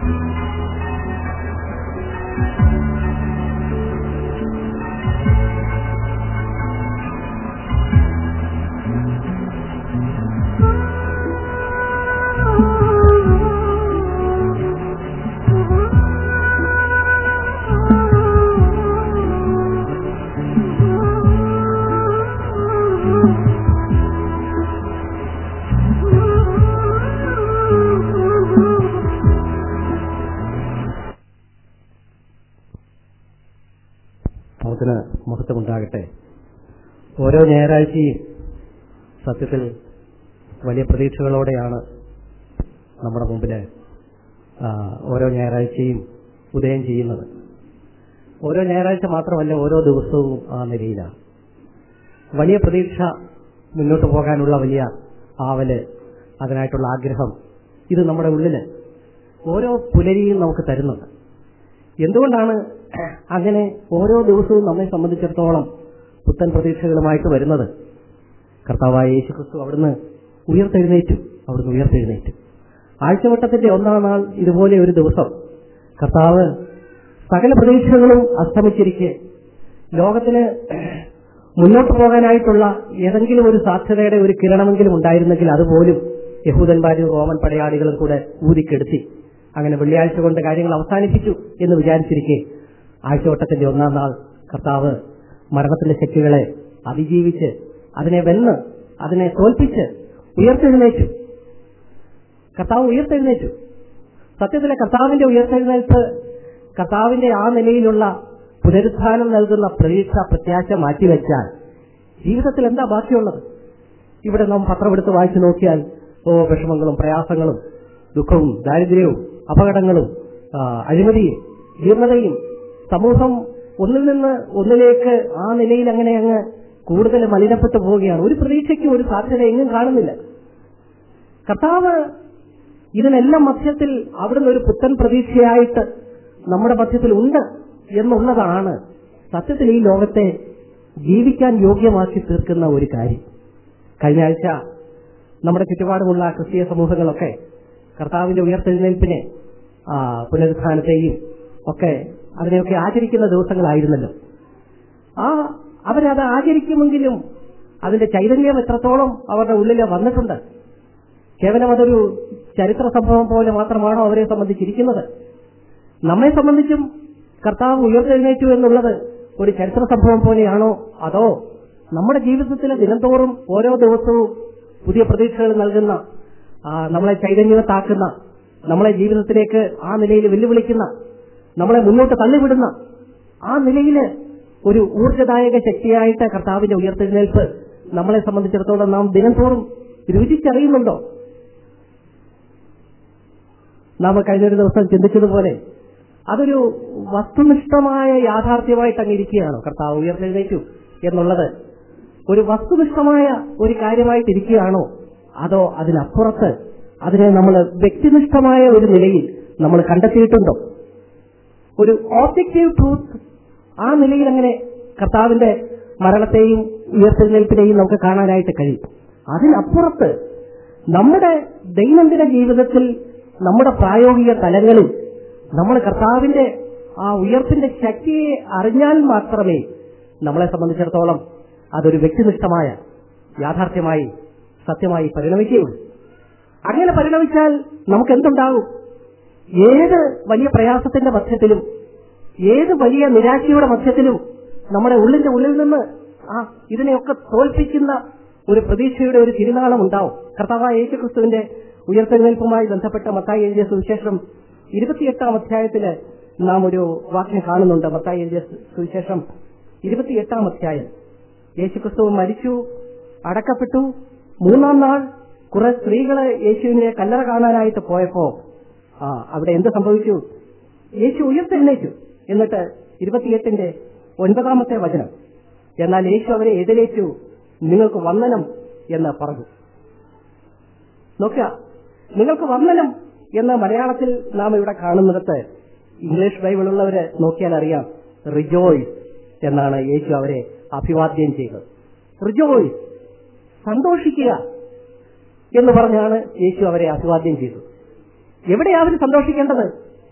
നാമത്തിന് മഹത്വമുണ്ടാകട്ടെ ഓരോ ഞായറാഴ്ചയും സത്യത്തിൽ വലിയ പ്രതീക്ഷകളോടെയാണ് നമ്മുടെ മുമ്പിൽ ആ, ഓരോ ഞായറാഴ്ചയും ഉദയം ചെയ്യുന്നത് ഓരോ ഞായറാഴ്ച മാത്രമല്ല ഓരോ ദിവസവും ആ നിലയിലാണ് വലിയ പ്രതീക്ഷ മുന്നോട്ട് പോകാനുള്ള വലിയ ആവല് അതിനായിട്ടുള്ള ആഗ്രഹം ഇത് നമ്മുടെ ഉള്ളില് ഓരോ പുലരിയും നമുക്ക് തരുന്നുണ്ട് എന്തുകൊണ്ടാണ് അങ്ങനെ ഓരോ ദിവസവും നമ്മെ സംബന്ധിച്ചിടത്തോളം പുത്തൻ പ്രതീക്ഷകളുമായിട്ട് വരുന്നത് കർത്താവായ യേശു ക്രിസ്തു അവിടുന്ന് ഉയർത്തെഴുന്നേറ്റു അവിടുന്ന് ഉയർത്തെഴുന്നേറ്റു ആഴ്ചവട്ടത്തിന്റെ ഒന്നാം നാൾ ഇതുപോലെ ഒരു ദിവസം കർത്താവ് സകല പ്രതീക്ഷകളും അസ്തമിച്ചിരിക്കെ ലോകത്തിന് മുന്നോട്ട് പോകാനായിട്ടുള്ള ഏതെങ്കിലും ഒരു സാധ്യതയുടെ ഒരു കിരണമെങ്കിലും ഉണ്ടായിരുന്നെങ്കിൽ അതുപോലും യഹൂദന്മാരും റോമൻ പടയാളികളും കൂടെ ഊതിക്കെടുത്തി അങ്ങനെ വെള്ളിയാഴ്ച കൊണ്ട് കാര്യങ്ങൾ അവസാനിപ്പിച്ചു എന്ന് വിചാരിച്ചിരിക്കെ ആഴ്ചവട്ടത്തിന്റെ ഒന്നാം നാൾ കർത്താവ് മരണത്തിന്റെ ശക്തികളെ അതിജീവിച്ച് അതിനെ വെന്ന് അതിനെ തോൽപ്പിച്ച് ഉയർത്തെഴുന്നേറ്റു കർത്താവ് ഉയർത്തെഴുന്നേറ്റു സത്യത്തിലെ കർത്താവിന്റെ ഉയർത്തെഴുന്നേൽപ്പ് കർത്താവിന്റെ ആ നിലയിലുള്ള പുനരുത്ഥാനം നൽകുന്ന പ്രതീക്ഷ പ്രത്യാശ മാറ്റിവെച്ചാൽ ജീവിതത്തിൽ എന്താ ബാക്കിയുള്ളത് ഇവിടെ നാം പത്രമെടുത്ത് വായിച്ചു നോക്കിയാൽ ഓ വിഷമങ്ങളും പ്രയാസങ്ങളും ദുഃഖവും ദാരിദ്ര്യവും അപകടങ്ങളും ആ, അഴിമതിയും ജീർണതയും സമൂഹം ഒന്നിൽ നിന്ന് ഒന്നിലേക്ക് ആ നിലയിൽ അങ്ങനെ അങ്ങ് കൂടുതൽ മലിനപ്പെട്ടു പോവുകയാണ് ഒരു പ്രതീക്ഷയ്ക്കും ഒരു സാധ്യത എങ്ങും കാണുന്നില്ല കർത്താവ് ഇതിനെല്ലാം മധ്യത്തിൽ അവിടുന്ന് ഒരു പുത്തൻ പ്രതീക്ഷയായിട്ട് നമ്മുടെ മധ്യത്തിൽ ഉണ്ട് എന്നുള്ളതാണ് സത്യത്തിൽ ഈ ലോകത്തെ ജീവിക്കാൻ യോഗ്യമാക്കി തീർക്കുന്ന ഒരു കാര്യം കഴിഞ്ഞ ആഴ്ച നമ്മുടെ ചുറ്റുപാടുമുള്ള ക്രിസ്തീയ സമൂഹങ്ങളൊക്കെ കർത്താവിന്റെ ഉയർത്തെഴുന്നേൽപ്പിനെ ആ, പുനരുത്ഥാനത്തെയും ഒക്കെ അതിനെയൊക്കെ ആചരിക്കുന്ന ദിവസങ്ങളായിരുന്നല്ലോ ആ അവരത് ആചരിക്കുമെങ്കിലും അതിന്റെ ചൈതന്യം എത്രത്തോളം അവരുടെ ഉള്ളിൽ വന്നിട്ടുണ്ട് കേവലം അതൊരു ചരിത്ര സംഭവം പോലെ മാത്രമാണോ അവരെ സംബന്ധിച്ചിരിക്കുന്നത് നമ്മെ സംബന്ധിച്ചും കർത്താവ് ഉയർത്തെഴുന്നേറ്റു എന്നുള്ളത് ഒരു ചരിത്ര സംഭവം പോലെയാണോ അതോ നമ്മുടെ ജീവിതത്തിലെ ദിനംതോറും ഓരോ ദിവസവും പുതിയ പ്രതീക്ഷകൾ നൽകുന്ന ആ, നമ്മളെ ചൈതന്യവത്താക്കുന്ന നമ്മളെ ജീവിതത്തിലേക്ക് ആ നിലയിൽ വെല്ലുവിളിക്കുന്ന നമ്മളെ മുന്നോട്ട് തള്ളിവിടുന്ന ആ നിലയിൽ ഒരു ഊർജ്ജദായക ശക്തിയായിട്ട് കർത്താവിന്റെ ഉയർത്തെഴുന്നേൽപ്പ് നമ്മളെ സംബന്ധിച്ചിടത്തോളം നാം ദിനംതോറും രുചിച്ചറിയുന്നുണ്ടോ നാം കഴിഞ്ഞൊരു ദിവസം ചിന്തിച്ചതുപോലെ അതൊരു വസ്തുനിഷ്ഠമായ യാഥാർത്ഥ്യമായിട്ട് അങ്ങിരിക്കുകയാണോ കർത്താവ് ഉയർത്തെഴുന്നേറ്റു എന്നുള്ളത് ഒരു വസ്തുനിഷ്ഠമായ ഒരു കാര്യമായിട്ട് ഇരിക്കുകയാണോ അതോ അതിനപ്പുറത്ത് അതിനെ നമ്മൾ വ്യക്തിനിഷ്ഠമായ ഒരു നിലയിൽ നമ്മൾ കണ്ടെത്തിയിട്ടുണ്ടോ ഒരു ഓബ്ജക്റ്റീവ് ട്രൂത്ത് ആ നിലയിൽ അങ്ങനെ കർത്താവിന്റെ മരണത്തെയും ഉയർത്തെഴുന്നേൽപ്പിനെയും നമുക്ക് കാണാനായിട്ട് കഴിയും അതിനപ്പുറത്ത് നമ്മുടെ ദൈനംദിന ജീവിതത്തിൽ നമ്മുടെ പ്രായോഗിക തലങ്ങളിൽ നമ്മൾ കർത്താവിന്റെ ആ ഉയർപ്പിന്റെ ശക്തിയെ അറിഞ്ഞാൽ മാത്രമേ നമ്മളെ സംബന്ധിച്ചിടത്തോളം അതൊരു വ്യക്തിനിഷ്ഠമായ യാഥാർത്ഥ്യമായി സത്യമായി പരിണമിക്കുകയുള്ളൂ അങ്ങനെ പരിണമിച്ചാൽ നമുക്ക് എന്തുണ്ടാകും ഏത് വലിയ പ്രയാസത്തിന്റെ മധ്യത്തിലും ഏത് വലിയ നിരാശയുടെ മധ്യത്തിലും നമ്മുടെ ഉള്ളിന്റെ ഉള്ളിൽ നിന്ന് ആ ഇതിനെയൊക്കെ തോൽപ്പിക്കുന്ന ഒരു പ്രതീക്ഷയുടെ ഒരു തിരുനാളം ഉണ്ടാവും കർത്താവായ യേശു ക്രിസ്തുവിന്റെ ഉയർത്തെഴുന്നേൽപ്പുമായി ബന്ധപ്പെട്ട മത്തായി എഴുതിയ സുവിശേഷം ഇരുപത്തിയെട്ടാം അധ്യായത്തില് നാം ഒരു വാക്യം കാണുന്നുണ്ട് മത്തായി എഴുതിയ സുവിശേഷം ഇരുപത്തിയെട്ടാം അധ്യായം യേശുക്രിസ്തു മരിച്ചു അടക്കപ്പെട്ടു മൂന്നാം നാൾ കുറെ സ്ത്രീകള് യേശുവിനെ കല്ലറ കാണാനായിട്ട് പോയപ്പോ ആ അവിടെ എന്ത് സംഭവിച്ചു യേശു ഉയർത്തെഴുന്നേറ്റു എന്നിട്ട് ഇരുപത്തിയെട്ടിന്റെ ഒൻപതാമത്തെ വചനം എന്നാൽ യേശു അവരെ എതിരേറ്റു നിങ്ങൾക്ക് വന്ദനം എന്ന് പറഞ്ഞു നോക്കുക നിങ്ങൾക്ക് വന്ദനം എന്ന് മലയാളത്തിൽ നാം ഇവിടെ കാണുന്നിടത്ത് ഇംഗ്ലീഷ് ബൈബിളുള്ളവര് നോക്കിയാൽ അറിയാം റിജോയ്സ് എന്നാണ് യേശു അവരെ അഭിവാദ്യം ചെയ്തത് റിജോയ്സ് സന്തോഷിക്കുക എന്ന് പറഞ്ഞാണ് യേശു അവരെ അഭിവാദ്യം ചെയ്തത് എവിടെയാ അവർ സന്തോഷിക്കേണ്ടത്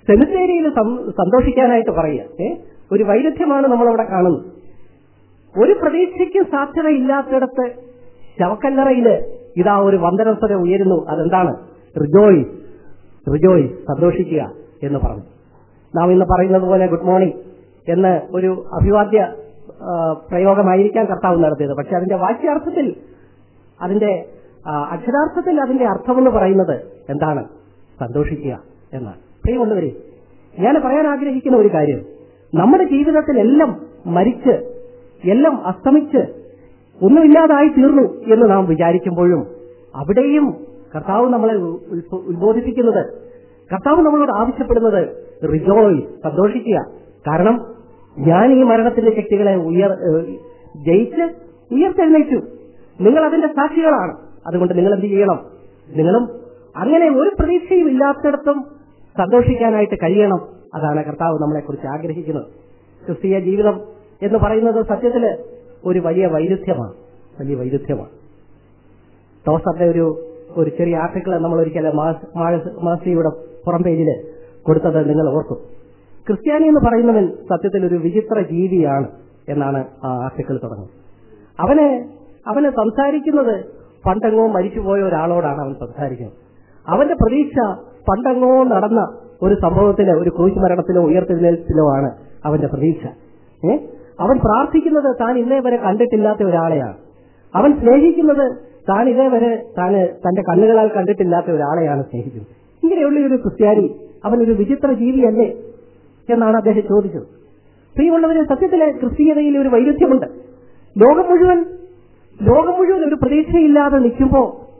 സെമിത്തേരിയിൽ സന്തോഷിക്കാനായിട്ട് പറയുക ഏ ഒരു വൈരുദ്ധ്യമാണ് നമ്മളവിടെ കാണുന്നത് ഒരു പ്രതീക്ഷയ്ക്ക് സാധ്യതയില്ലാത്തിടത്ത് ശവക്കല്ലറയില് ഇതാ ഒരു വന്ദനസ്വര ഉയരുന്നു അതെന്താണ് റിജോയ് റിജോയ് സന്തോഷിക്കുക എന്ന് പറഞ്ഞു നാം ഇന്ന് പറയുന്നത് പോലെ ഗുഡ് മോർണിംഗ് എന്ന് ഒരു അഭിവാദ്യ ആ, പ്രയോഗമായിരിക്കാം കർത്താവ് നടത്തിയത് പക്ഷെ അതിന്റെ വാക്യാർത്ഥത്തിൽ അതിന്റെ ആ, അക്ഷരാർത്ഥത്തിൽ അതിന്റെ അർത്ഥമെന്ന് പറയുന്നത് എന്താണ് സന്തോഷിക്കുക എന്നാണ് പ്രിയമുള്ളവരെ ഞാൻ പറയാൻ ആഗ്രഹിക്കുന്ന ഒരു കാര്യം നമ്മുടെ ജീവിതത്തിൽ എല്ലാം മരിച്ച് എല്ലാം അസ്തമിച്ച് ഒന്നുമില്ലാതായി തീർന്നു എന്ന് നാം വിചാരിക്കുമ്പോഴും അവിടെയും കർത്താവ് നമ്മളെ ഉത്ബോ- ഉത്ബോധിപ്പിക്കുന്നത് കർത്താവ് നമ്മളോട് ആവശ്യപ്പെടുന്നത് റിജോയ് സന്തോഷിക്കുക കാരണം ഞാൻ ഈ മരണത്തിന്റെ ശക്തികളെ ഉയർ ഏഹ് ജയിച്ച് ഉയർത്തെഴുന്നേറ്റു നിങ്ങൾ അതിന്റെ സാക്ഷികളാണ് അതുകൊണ്ട് നിങ്ങൾ എന്ത് ചെയ്യണം നിങ്ങളും അങ്ങനെ ഒരു പ്രതീക്ഷയും ഇല്ലാത്തിടത്തും സന്തോഷിക്കാനായിട്ട് കഴിയണം അതാണ് കർത്താവ് നമ്മളെക്കുറിച്ച് ആഗ്രഹിക്കുന്നത് ക്രിസ്തീയ ജീവിതം എന്ന് പറയുന്നത് സത്യത്തില് ഒരു വലിയ വൈരുദ്ധ്യമാണ് വലിയ വൈരുദ്ധ്യമാണ് ടോസറിന്റെ ഒരു ഒരു ചെറിയ ആർട്ടിക്കിൾ നമ്മൾ ഒരിക്കൽ മാസിയുടെ പുറം പേജില് കൊടുത്തത് നിങ്ങൾ ഓർക്കും ക്രിസ്ത്യാനി എന്ന് പറയുന്നവൻ സത്യത്തിൽ ഒരു വിചിത്ര ജീവിയാണ് എന്നാണ് ആ ആർട്ടിക്കിൾ തുടങ്ങുന്നത് അവന് അവന് സംസാരിക്കുന്നത് പണ്ടെങ്ങോ മരിച്ചുപോയ ഒരാളോടാണ് അവൻ സംസാരിക്കുന്നത് അവന്റെ പ്രതീക്ഷ പണ്ടെങ്ങോ നടന്ന ഒരു സംഭവത്തിലോ ഒരു ക്രൂശ് മരണത്തിലോ ഉയർത്തെഴുന്നേൽപ്പിലോ ആണ് അവന്റെ പ്രതീക്ഷ ഏ അവൻ പ്രാർത്ഥിക്കുന്നത് താൻ ഇന്നേ വരെ കണ്ടിട്ടില്ലാത്ത ഒരാളെയാണ് അവൻ സ്നേഹിക്കുന്നത് താൻ ഇതേവരെ താൻ തന്റെ കണ്ണുകളാൽ കണ്ടിട്ടില്ലാത്ത ഒരാളെയാണ് സ്നേഹിക്കുന്നത് ഇങ്ങനെയുള്ള ഒരു ക്രിസ്ത്യാനി അവനൊരു വിചിത്ര ജീവിയല്ലേ എന്നാണ് അദ്ദേഹം ചോദിച്ചത് പ്രിയമുള്ളവരെ സത്യത്തിലെ ക്രിസ്തീയതയിൽ ഒരു വൈരുദ്ധ്യമുണ്ട് ലോകം മുഴുവൻ ലോകം മുഴുവൻ ഒരു പ്രതീക്ഷയില്ലാതെ നിൽക്കുമ്പോ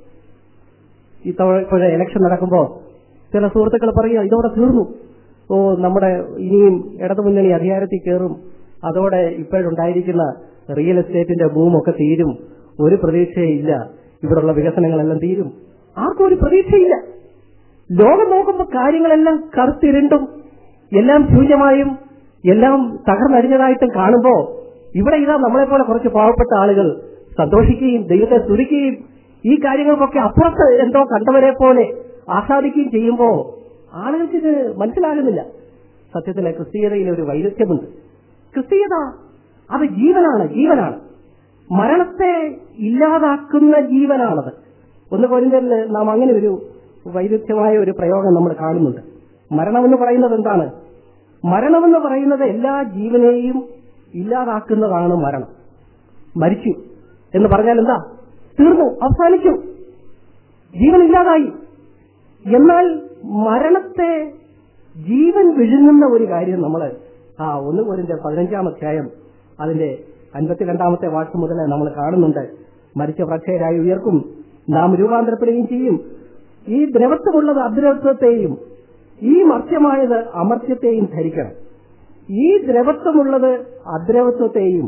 ഇപ്പോഴെ ഇലക്ഷൻ നടക്കുമ്പോ ചില സുഹൃത്തുക്കൾ പറയുക ഇതോടെ തീർന്നു ഓ നമ്മുടെ ഇനിയും ഇടതുമുന്നണി അധികാരത്തിൽ കയറും അതോടെ ഇപ്പോഴുണ്ടായിരിക്കുന്ന റിയൽ എസ്റ്റേറ്റിന്റെ ബൂമൊക്കെ തീരും ഒരു പ്രതീക്ഷയില്ല ഇവിടുള്ള വികസനങ്ങളെല്ലാം തീരും ആർക്കും ഒരു പ്രതീക്ഷയില്ല ലോകം നോക്കുമ്പോൾ കാര്യങ്ങളെല്ലാം കറുത്തിരുണ്ടും എല്ലാം ശൂന്യമായും എല്ലാം തകർന്നരിഞ്ഞതായിട്ടും കാണുമ്പോ ഇവിടെ ഇതാ നമ്മളെപ്പോലെ കുറച്ച് പാവപ്പെട്ട ആളുകൾ സന്തോഷിക്കുകയും ദൈവത്തെ സ്തുതിക്കുകയും ഈ കാര്യങ്ങൾക്കൊക്കെ അപ്പുറത്ത് എന്തോ കണ്ടവരെ പോലെ ആസ്വാദിക്കുകയും ചെയ്യുമ്പോ ആളുകൾക്ക് ഇത് മനസ്സിലാകുന്നില്ല സത്യത്തിലെ ക്രിസ്തീയതയിൽ ഒരു വൈരുദ്ധ്യമുണ്ട് ക്രിസ്തീയത അത് ജീവനാണ് ജീവനാണ് മരണത്തെ ഇല്ലാതാക്കുന്ന ജീവനാണത് ഒന്ന് കൊരിന്തലിൽ നാം അങ്ങനെ ഒരു വൈരുദ്ധ്യമായ ഒരു പ്രയോഗം നമ്മൾ കാണുന്നുണ്ട് മരണമെന്ന് പറയുന്നത് എന്താണ് മരണമെന്ന് പറയുന്നത് എല്ലാ ജീവനെയും ഇല്ലാതാക്കുന്നതാണ് മരണം മരിച്ചു എന്ന് പറഞ്ഞാൽ എന്താ തീർന്നു അവസാനിച്ചു ജീവൻ ഇല്ലാതായി എന്നാൽ മരണത്തെ ജീവൻ വിഴുങ്ങുന്ന ഒരു കാര്യം നമ്മൾ ആ ഒന്ന് പോരിന്റെ പതിനഞ്ചാം അധ്യായം അതിന്റെ അൻപത്തിരണ്ടാമത്തെ വാക്ക് മുതൽ നമ്മൾ കാണുന്നുണ്ട് മരിച്ച പ്രക്ഷയരായി ഉയർക്കും നാം രൂപാന്തരപ്പെടുകയും ചെയ്യും ഈ ദ്രവത്വമുള്ളത് അദ്രവത്വത്തെയും ഈ മർത്യമായത് അമർത്യത്തെയും ധരിക്കണം ഈ ദ്രവത്വമുള്ളത് അദ്രവത്വത്തെയും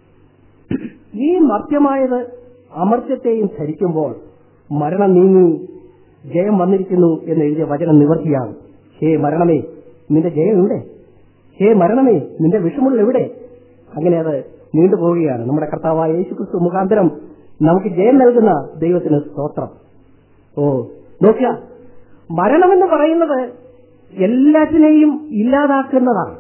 ഈ മർത്യമായത് അമർത്യത്തെയും ധരിക്കുമ്പോൾ മരണം നീങ്ങി ജയം വന്നിരിക്കുന്നു എന്ന് എഴുതിയ വചനം നിവർത്തിയാകും ഹേ മരണമേ നിന്റെ ജയം എവിടെ ഹേ മരണമേ നിന്റെ വിഷമുള്ള എവിടെ അങ്ങനെ അത് നീണ്ടുപോവുകയാണ് നമ്മുടെ കർത്താവായ യേശുക്രിസ്തു മുഖാന്തരം നമുക്ക് ജയം നൽകുന്ന ദൈവത്തിന് സ്തോത്രം ഓ നോക്കുക മരണമെന്ന് പറയുന്നത് എല്ലാറ്റിനെയും ഇല്ലാതാക്കുന്നതാണ്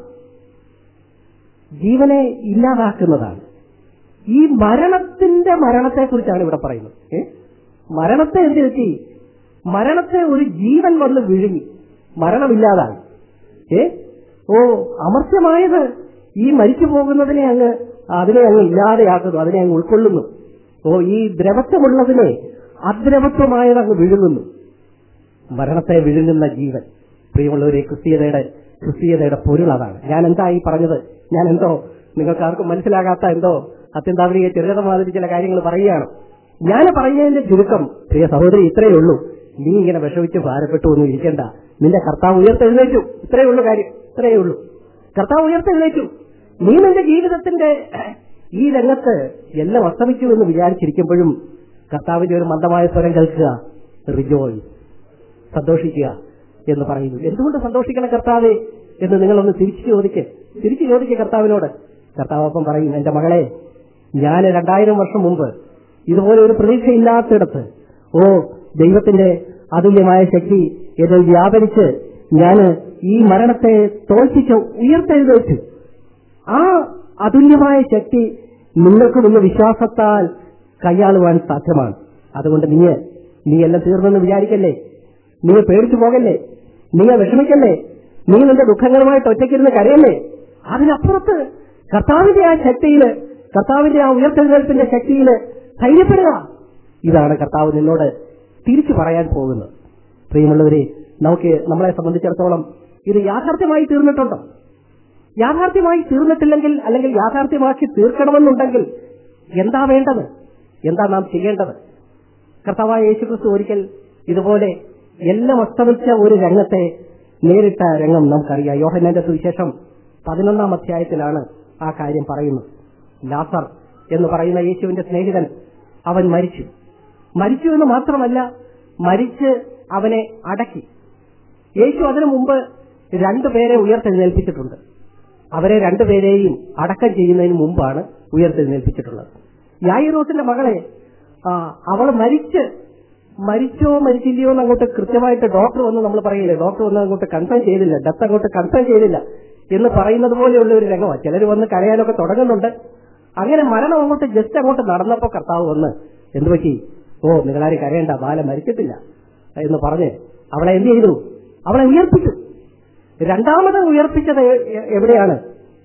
ജീവനെ ഇല്ലാതാക്കുന്നതാണ് ഈ മരണത്തിന്റെ മരണത്തെക്കുറിച്ചാണ് ഇവിടെ പറയുന്നത് ഏ? മരണത്തെ എന്ത് പറ്റി മരണത്തെ ഒരു ജീവൻ വന്ന് വിഴുങ്ങി മരണമില്ലാതായി ഏ ഓ അമർത്യമായത് ഈ മരിച്ചു പോകുന്നതിനെ അങ്ങ് അതിനെ അങ്ങ് ഇല്ലാതെയാക്കുന്നു അതിനെ അങ്ങ് ഉൾക്കൊള്ളുന്നു ഓ ഈ ദ്രവത്വമുള്ളതിനെ അദ്രവത്വമായത് അങ്ങ് വിഴുങ്ങുന്നു മരണത്തെ വിഴുങ്ങുന്ന ജീവൻ പ്രിയമുള്ളവരെ ക്രിസ്തീയതയുടെ ക്രിസ്തീയതയുടെ പൊരുൾ അതാണ് ഞാൻ എന്താ ഈ പറഞ്ഞത് ഞാൻ എന്തോ നിങ്ങൾക്ക് ആർക്കും മനസ്സിലാകാത്ത എന്തോ അത്യന്താധുനിക ചെറുകഥ മാതിരി ചില കാര്യങ്ങൾ പറയുകയാണ് ഞാൻ പറയുന്നതിന്റെ ചുരുക്കം പ്രിയ സഹോദരി ഇത്രയേ ഉള്ളൂ നീ ഇങ്ങനെ വിഷമിച്ച് ഭാരപ്പെട്ടു ഒന്നും ഇരിക്കണ്ട നിന്റെ കർത്താവ് ഉയർത്തെഴുന്നേറ്റു ഇത്രയേ ഉള്ളൂ കാര്യം ഇത്രയേ ഉള്ളൂ കർത്താവ് ഉയർത്തെഴുന്നേറ്റു നീ നിന്റെ ജീവിതത്തിന്റെ ഈ രംഗത്ത് എല്ലാം അസ്തമിച്ചു എന്ന് വിചാരിച്ചിരിക്കുമ്പോഴും കർത്താവിന്റെ ഒരു മന്ദമായ സ്വരം കേൾക്കുക റിജോയ് സന്തോഷിക്കുക എന്ന് പറയുന്നു എന്തുകൊണ്ട് സന്തോഷിക്കണം കർത്താവെ എന്ന് നിങ്ങളൊന്ന് തിരിച്ചു ചോദിക്ക് തിരിച്ചു ചോദിക്കുക കർത്താവിനോട് കർത്താവ് അപ്പം പറയും എന്റെ മകളെ ഞാൻ രണ്ടായിരം വർഷം മുമ്പ് ഇതുപോലെ ഒരു പ്രതീക്ഷയില്ലാത്തിടത്ത് ഓ ദൈവത്തിന്റെ അതുല്യമായ ശക്തി എന്നിൽ വ്യാപരിച്ച് ഞാൻ ഈ മരണത്തെ തോൽപ്പിച്ച് ഉയർത്തെഴുന്നേറ്റു ആ അതുല്യമായ ശക്തി നിങ്ങൾക്കും ഇന്ന് വിശ്വാസത്താൽ കൈയാളുവാൻ സാധ്യമാണ് അതുകൊണ്ട് നീ നീ എല്ലാം തീർന്നെന്ന് വിചാരിക്കല്ലേ നീ പേടിച്ചു പോകല്ലേ നീ വിഷമിക്കല്ലേ നീ നിന്റെ ദുഃഖങ്ങളുമായിട്ട് ഒറ്റയ്ക്കിരുന്ന് കരയല്ലേ അതിനപ്പുറത്ത് കർത്താവിന്റെ ആ ശക്തിയില് കർത്താവിന്റെ ആ ഉയർത്തെഴുന്നേൽപ്പിന്റെ ശക്തിയില് ധൈര്യപ്പെടുക ഇതാണ് കർത്താവ് നിന്നോട് തിരിച്ചു പറയാൻ പോകുന്നത് പ്രിയമുള്ളവരെ നമുക്ക് നമ്മളെ സംബന്ധിച്ചിടത്തോളം ഇത് യാഥാർത്ഥ്യമായി തീർന്നിട്ടുണ്ടോ യാഥാർത്ഥ്യമായി തീർന്നിട്ടില്ലെങ്കിൽ അല്ലെങ്കിൽ യാഥാർത്ഥ്യമാക്കി തീർക്കണമെന്നുണ്ടെങ്കിൽ എന്താ വേണ്ടത് എന്താ നാം ചെയ്യേണ്ടത് കർത്താവായ യേശുക്രിസ്തു ഒരിക്കൽ ഇതുപോലെ എല്ലാം അസ്തമിച്ച ഒരു രംഗത്തെ നേരിട്ട രംഗം നമുക്കറിയാം യോഹന്നാന്റെ സുവിശേഷം പതിനൊന്നാം അധ്യായത്തിലാണ് ആ കാര്യം പറയുന്നത് ലാസർ എന്ന് പറയുന്ന യേശുവിന്റെ സ്നേഹിതൻ അവൻ മരിച്ചു മരിച്ചു എന്ന് മാത്രമല്ല മരിച്ച് അവനെ അടക്കി യേശു അതിനു മുമ്പ് രണ്ടുപേരെ ഉയർത്തെഴുന്നേൽപ്പിച്ചിട്ടുണ്ട് അവരെ രണ്ടുപേരെയും അടക്കം ചെയ്യുന്നതിന് മുമ്പാണ് ഉയർത്തെഴുന്നേൽപ്പിച്ചിട്ടുള്ളത് യായിറോസിന്റെ മകളെ ആ, അവൾ മരിച്ച് മരിച്ചോ മരിച്ചില്ലയോ എന്ന് അങ്ങോട്ട് കൃത്യമായിട്ട് ഡോക്ടർ വന്ന് നമ്മൾ പറയില്ലേ ഡോക്ടർ വന്ന് അങ്ങോട്ട് കൺഫേം ചെയ്തില്ല ഡെത്ത് അങ്ങോട്ട് കൺഫേം ചെയ്തില്ല എന്ന് പറയുന്നത് പോലെയുള്ള ഒരു രംഗമാണ് ചിലർ വന്ന് കരയാനൊക്കെ തുടങ്ങുന്നുണ്ട് അങ്ങനെ മരണം അങ്ങോട്ട് ജസ്റ്റ് അങ്ങോട്ട് നടന്നപ്പോ കർത്താവ് വന്ന് എന്ത് പറ്റി ഓ നിങ്ങളാരും കരയണ്ട ബാല മരിച്ചിട്ടില്ല എന്ന് പറഞ്ഞ് അവളെ എന്ത് ചെയ്തു അവളെ ഉയർപ്പിച്ചു രണ്ടാമത് ഉയർപ്പിച്ചത് എ- എ- എവിടെയാണ്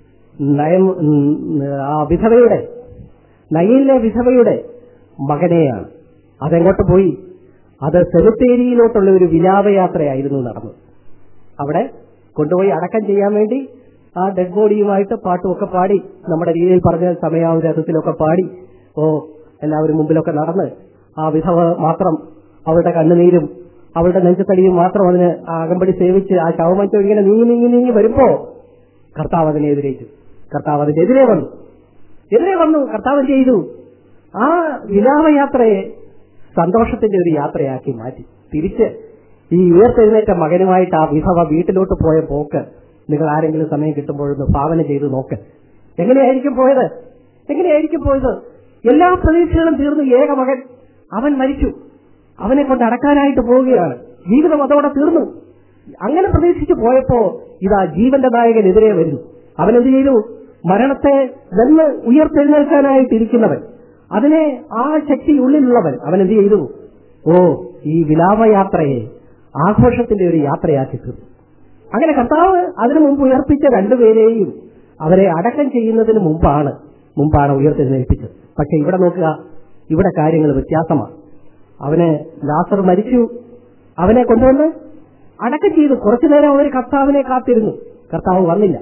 നയം ഉം, ആ വിധവയുടെ നയിലെ വിധവയുടെ മകനെയാണ് അതെങ്ങോട്ട് പോയി അത് സെമിത്തേരിയിലോട്ടുള്ള ഒരു വിലാപയാത്രയായിരുന്നു നടന്നത് അവിടെ കൊണ്ടുപോയി അടക്കം ചെയ്യാൻ വേണ്ടി ആ ഡെഡ് ബോഡിയുമായിട്ട് പാട്ടുമൊക്കെ പാടി നമ്മുടെ രീതിയിൽ പറഞ്ഞ സമയാവരഥത്തിലൊക്കെ പാടി ഓ എല്ലാവരും മുമ്പിലൊക്കെ നടന്ന് ആ വിധവ മാത്രം അവളുടെ കണ്ണുനീരും അവളുടെ നെഞ്ചത്തടിയും മാത്രം അതിന് ആ അകമ്പടി സേവിച്ച് ആ ശവമഞ്ചം ഇങ്ങനെ നീങ്ങി നീങ്ങി നീങ്ങി വരുമ്പോ കർത്താവ് അതിനെ എതിരേറ്റു കർത്താവ് അതിന്റെ എതിരെ വന്നു എതിരെ വന്നു കർത്താവ് എന്ത് ചെയ്തു ആ വിലാപയാത്രയെ സന്തോഷത്തിന്റെ ഒരു യാത്രയാക്കി മാറ്റി തിരിച്ച് ഈ ഉയർത്തെഴുന്നേറ്റ മകനുമായിട്ട് ആ വിധവ വീട്ടിലോട്ട് പോയ പോക്ക് നിങ്ങൾ ആരെങ്കിലും സമയം കിട്ടുമ്പോഴൊന്ന് ഭാവന ചെയ്ത് നോക്ക് എങ്ങനെയായിരിക്കും പോയത് എങ്ങനെയായിരിക്കും പോയത് എല്ലാ പ്രതീക്ഷകളും തീർന്നു ഏക മകൻ അവൻ മരിച്ചു അവനെ കൊണ്ട് അടക്കാനായിട്ട് പോവുകയാണ് ജീവിതം അതോടെ തീർന്നു അങ്ങനെ പ്രതീക്ഷിച്ചു പോയപ്പോ ഇതാ ജീവന്റെ നായകനെതിരെ വരുന്നു അവൻ എന്ത് ചെയ്തു മരണത്തെ വെന്ന് ഉയർത്തെഴുന്നേൽക്കാനായിട്ടിരിക്കുന്നവൻ അതിനെ ആ ശക്തി ഉള്ളിലുള്ളവൻ അവൻ എന്ത് ചെയ്തു ഓ ഈ വിലാപയാത്രയെ ആഘോഷത്തിന്റെ ഒരു യാത്രയാക്കി തീർന്നു അങ്ങനെ കർത്താവ് അതിനു മുമ്പ് ഉയർപ്പിച്ച രണ്ടുപേരെയും അവരെ അടക്കം ചെയ്യുന്നതിന് മുമ്പാണ് മുമ്പാണ് ഉയർത്തെഴുന്നേൽപ്പിച്ചത് പക്ഷെ ഇവിടെ നോക്കുക ഇവിടെ കാര്യങ്ങൾ വ്യത്യാസമാണ് അവന് ലാസർ മരിച്ചു അവനെ കൊണ്ടുവന്ന് അടക്കം ചെയ്തു കുറച്ചു നേരം അവർ കർത്താവിനെ കാത്തിരുന്നു കർത്താവ് വന്നില്ല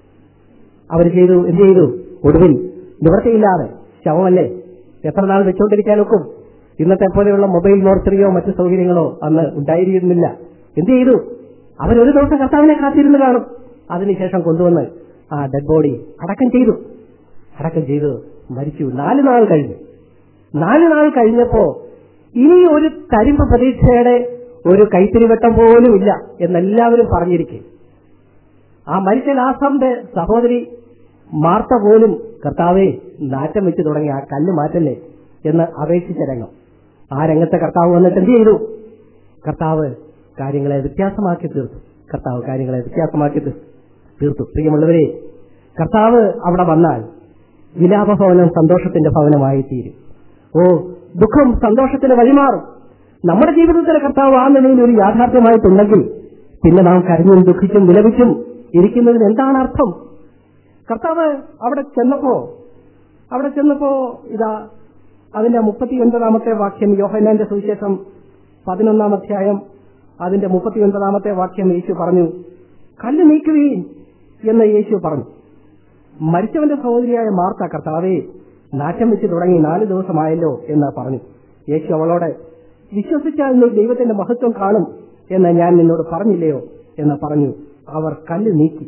അവർ ചെയ്തു എന്ത് ചെയ്തു ഒടുവിൽ നിവൃത്തിയില്ലാതെ ശവമല്ലേ എത്ര നാൾ വെച്ചുകൊണ്ടിരിക്കാൻ ഒക്കും ഇന്നത്തെ പോലെയുള്ള മൊബൈൽ മോർച്ചറിയോ മറ്റു സൗകര്യങ്ങളോ അന്ന് ഉണ്ടായിരുന്നില്ല എന്ത് ചെയ്തു അവരൊരു ദിവസം കർത്താവിനെ കാത്തിരുന്ന് കാണും അതിനുശേഷം കൊണ്ടുവന്ന് ആ ഡെഡ് ബോഡി അടക്കം ചെയ്തു അടക്കം ചെയ്തു മരിച്ചു നാല് നാൾ കഴിഞ്ഞു നാല് നാൾ കഴിഞ്ഞപ്പോ ഇനി ഒരു തരിമ്പ് പ്രതീക്ഷയുടെ ഒരു കൈത്തിരിവട്ടം പോലും ഇല്ല എന്നെല്ലാവരും പറഞ്ഞിരിക്കും ആ മരിച്ച ലാസറിന്റെ സഹോദരി മാർത്ത പോലും കർത്താവെ നാറ്റം വെച്ച് തുടങ്ങി ആ കല്ല് മാറ്റല്ലേ എന്ന് അപേക്ഷിച്ച രംഗം ആ രംഗത്തെ കർത്താവ് വന്നിട്ട് എന്ത് ചെയ്തു കർത്താവ് കാര്യങ്ങളെ വ്യത്യാസമാക്കി തീർത്തു കർത്താവ് കാര്യങ്ങളെ വ്യത്യാസമാക്കി തീ- തീർത്തു പ്രിയമുള്ളവരെ കർത്താവ് അവിടെ വന്നാൽ വിലാപഭവനം സന്തോഷത്തിന്റെ ഭവനമായി തീരും ഓ ദുഃഖം സന്തോഷത്തിന് വഴിമാറും നമ്മുടെ ജീവിതത്തിലെ കർത്താവ് ആ നിലയിൽ ഒരു യാഥാർത്ഥ്യമായിട്ടുണ്ടെങ്കിൽ പിന്നെ നാം കരഞ്ഞും ദുഃഖിച്ചും വിലപിച്ചും ഇരിക്കുന്നതിന് എന്താണ് അർത്ഥം കർത്താവ് അവിടെ ചെന്നപ്പോ അവിടെ ചെന്നപ്പോ ഇതാ അതിന്റെ മുപ്പത്തി ഒൻപതാമത്തെ വാക്യം യോഹന്നാന്റെ സുവിശേഷം പതിനൊന്നാം അധ്യായം അതിന്റെ മുപ്പത്തി ഒൻപതാമത്തെ വാക്യം യേശു പറഞ്ഞു കല്ല് നീക്കുവീൻ എന്ന് യേശു പറഞ്ഞു മരിച്ചവന്റെ സഹോദരിയായ മാർത്ത കർത്താവെ നാറ്റം വെച്ച് തുടങ്ങി നാല് ദിവസമായല്ലോ എന്ന് പറഞ്ഞു യേശു അവളോട് വിശ്വസിച്ചാൽ നീ ദൈവത്തിന്റെ മഹത്വം കാണും എന്ന് ഞാൻ നിന്നോട് പറഞ്ഞില്ലയോ എന്ന് പറഞ്ഞു അവർ കല്ല് നീക്കി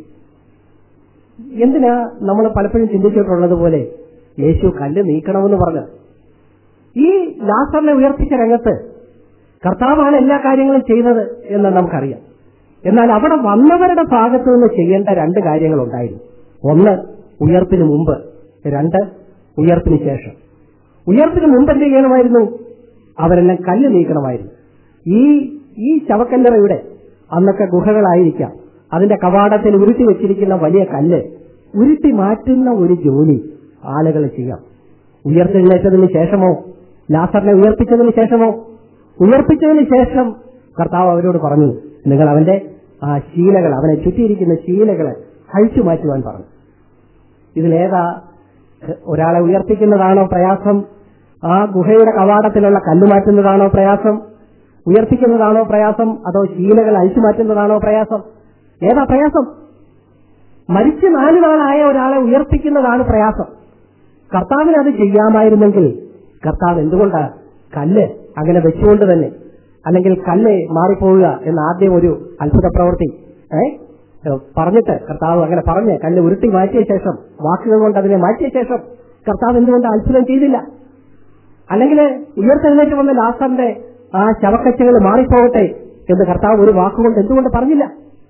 എന്തിനാ നമ്മൾ പലപ്പോഴും ചിന്തിച്ചിട്ടുള്ളത് പോലെ യേശു കല്ല് നീക്കണമെന്ന് പറഞ്ഞു ഈ ലാസറിനെ ഉയർപ്പിച്ച രംഗത്ത് കർത്താവാണ് എല്ലാ കാര്യങ്ങളും ചെയ്തത് എന്ന് നമുക്കറിയാം എന്നാൽ അവിടെ വന്നവരുടെ ഭാഗത്തു നിന്ന് ചെയ്യേണ്ട രണ്ട് കാര്യങ്ങളുണ്ടായിരുന്നു ഒന്ന് ഉയർപ്പിന് മുമ്പ് രണ്ട് ഉയർപ്പിന് ശേഷം ഉയർപ്പിന് മുമ്പ് എന്ത് ചെയ്യണമായിരുന്നു അവരെല്ലാം കല്ല് നീക്കണമായിരുന്നു ഈ ഈ ശവക്കല്ലറയുടെ അന്നൊക്കെ ഗുഹകളായിരിക്കാം അതിന്റെ കവാടത്തിൽ ഉരുട്ടി വെച്ചിരിക്കുന്ന വലിയ കല്ല് ഉരുട്ടി മാറ്റുന്ന ഒരു ജോലി ആളുകൾ ചെയ്യാം ഉയർത്തെഴുന്നേറ്റതിന് ശേഷമോ ലാസറിനെ ഉയർപ്പിച്ചതിന് ശേഷമോ ഉയർപ്പിച്ചതിന് ശേഷം കർത്താവ് അവരോട് പറഞ്ഞു നിങ്ങൾ അവന്റെ ആ ശീലകൾ അവനെ ചുറ്റിയിരിക്കുന്ന ശീലകളെ അഴിച്ചു മാറ്റുവാൻ പറഞ്ഞു ഇതിലേതാ ഒരാളെ ഉയർപ്പിക്കുന്നതാണോ പ്രയാസം ആ ഗുഹയുടെ കവാടത്തിലുള്ള കല്ല് മാറ്റുന്നതാണോ പ്രയാസം ഉയർപ്പിക്കുന്നതാണോ പ്രയാസം അതോ ശീലകൾ അഴിച്ചു മാറ്റുന്നതാണോ പ്രയാസം ഏതാ പ്രയാസം മരിച്ച് നാല് നാളായ ഒരാളെ ഉയർപ്പിക്കുന്നതാണ് പ്രയാസം കർത്താവിന് അത് ചെയ്യാമായിരുന്നെങ്കിൽ കർത്താവ് എന്തുകൊണ്ടാ കല്ല് അങ്ങനെ വെച്ചുകൊണ്ട് തന്നെ അല്ലെങ്കിൽ കല്ല് മാറിപ്പോവുക എന്ന ആദ്യം ഒരു അത്ഭുത പ്രവൃത്തി ഏ പറഞ്ഞിട്ട് കർത്താവ് അങ്ങനെ പറഞ്ഞ് കല്ല് ഉരുട്ടി മാറ്റിയ ശേഷം വാക്കുകൾ കൊണ്ട് അതിനെ മാറ്റിയ ശേഷം കർത്താവ് എന്തുകൊണ്ട് അത്ഭുതം ചെയ്തില്ല അല്ലെങ്കിൽ ഉയർത്തെഴുന്നേറ്റ് വന്ന ലാസറിന്റെ ആ ശവക്കച്ചകൾ മാറിപ്പോകട്ടെ എന്ന് കർത്താവ് ഒരു വാക്കുകൊണ്ട് എന്തുകൊണ്ട് പറഞ്ഞില്ല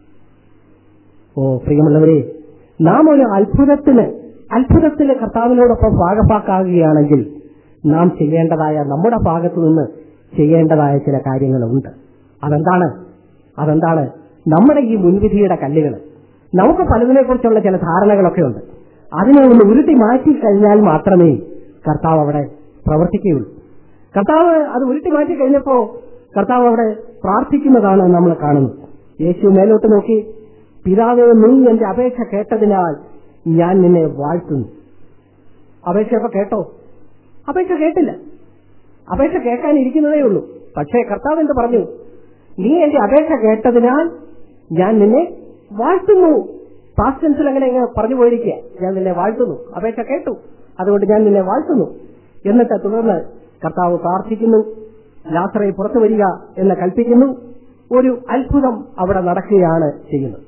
ഓ പ്രിയമുള്ളവരെ നാം ഒരു അത്ഭുതത്തിന് അത്ഭുതത്തിന് കർത്താവിനോടൊപ്പം ഭാഗഭാക്കാകുകയാണെങ്കിൽ നാം ചെയ്യേണ്ടതായ നമ്മുടെ ഭാഗത്തു നിന്ന് ചെയ്യേണ്ടതായ ചില കാര്യങ്ങളുണ്ട് അതെന്താണ് അതെന്താണ് നമ്മുടെ ഈ മുൻവിധിയുടെ കല്ലുകൾ നമുക്ക് പലതിനെ കുറിച്ചുള്ള ചില ധാരണകളൊക്കെ ഉണ്ട് അതിനെ ഒന്ന് ഉരുട്ടി മാറ്റി കഴിഞ്ഞാൽ മാത്രമേ കർത്താവ് അവിടെ പ്രവർത്തിക്കുകയുള്ളൂ കർത്താവ് അത് ഉരുട്ടി മാറ്റി കഴിഞ്ഞപ്പോ കർത്താവ് അവിടെ പ്രാർത്ഥിക്കുന്നതാണ് നമ്മൾ കാണുന്നത് യേശു മേലോട്ട് നോക്കി പിതാവേ നീ എന്റെ അപേക്ഷ കേട്ടതിനാൽ ഞാൻ നിന്നെ വാഴ്ത്തുന്നു അപേക്ഷയൊക്കെ കേട്ടോ അപേക്ഷ കേട്ടില്ല അപേക്ഷ കേൾക്കാനിരിക്കുന്നതേ ഉള്ളൂ പക്ഷേ കർത്താവ് എന്ത് പറഞ്ഞു നീ എന്റെ അപേക്ഷ കേട്ടതിനാൽ ഞാൻ നിന്നെ വാഴ്ത്തുന്നു പാസ്റ്റൻസിൽ അങ്ങനെ ഇങ്ങനെ പറഞ്ഞു പോയിരിക്കുക ഞാൻ നിന്നെ വാഴ്ത്തുന്നു അപേക്ഷ കേട്ടു അതുകൊണ്ട് ഞാൻ നിന്നെ വാഴ്ത്തുന്നു എന്നിട്ട് തുടർന്ന് കർത്താവ് പ്രാർത്ഥിക്കുന്നു ലാസറെ പുറത്തു വരിക എന്ന് കൽപ്പിക്കുന്നു ഒരു അത്ഭുതം അവിടെ നടക്കുകയാണ് ചെയ്യുന്നത്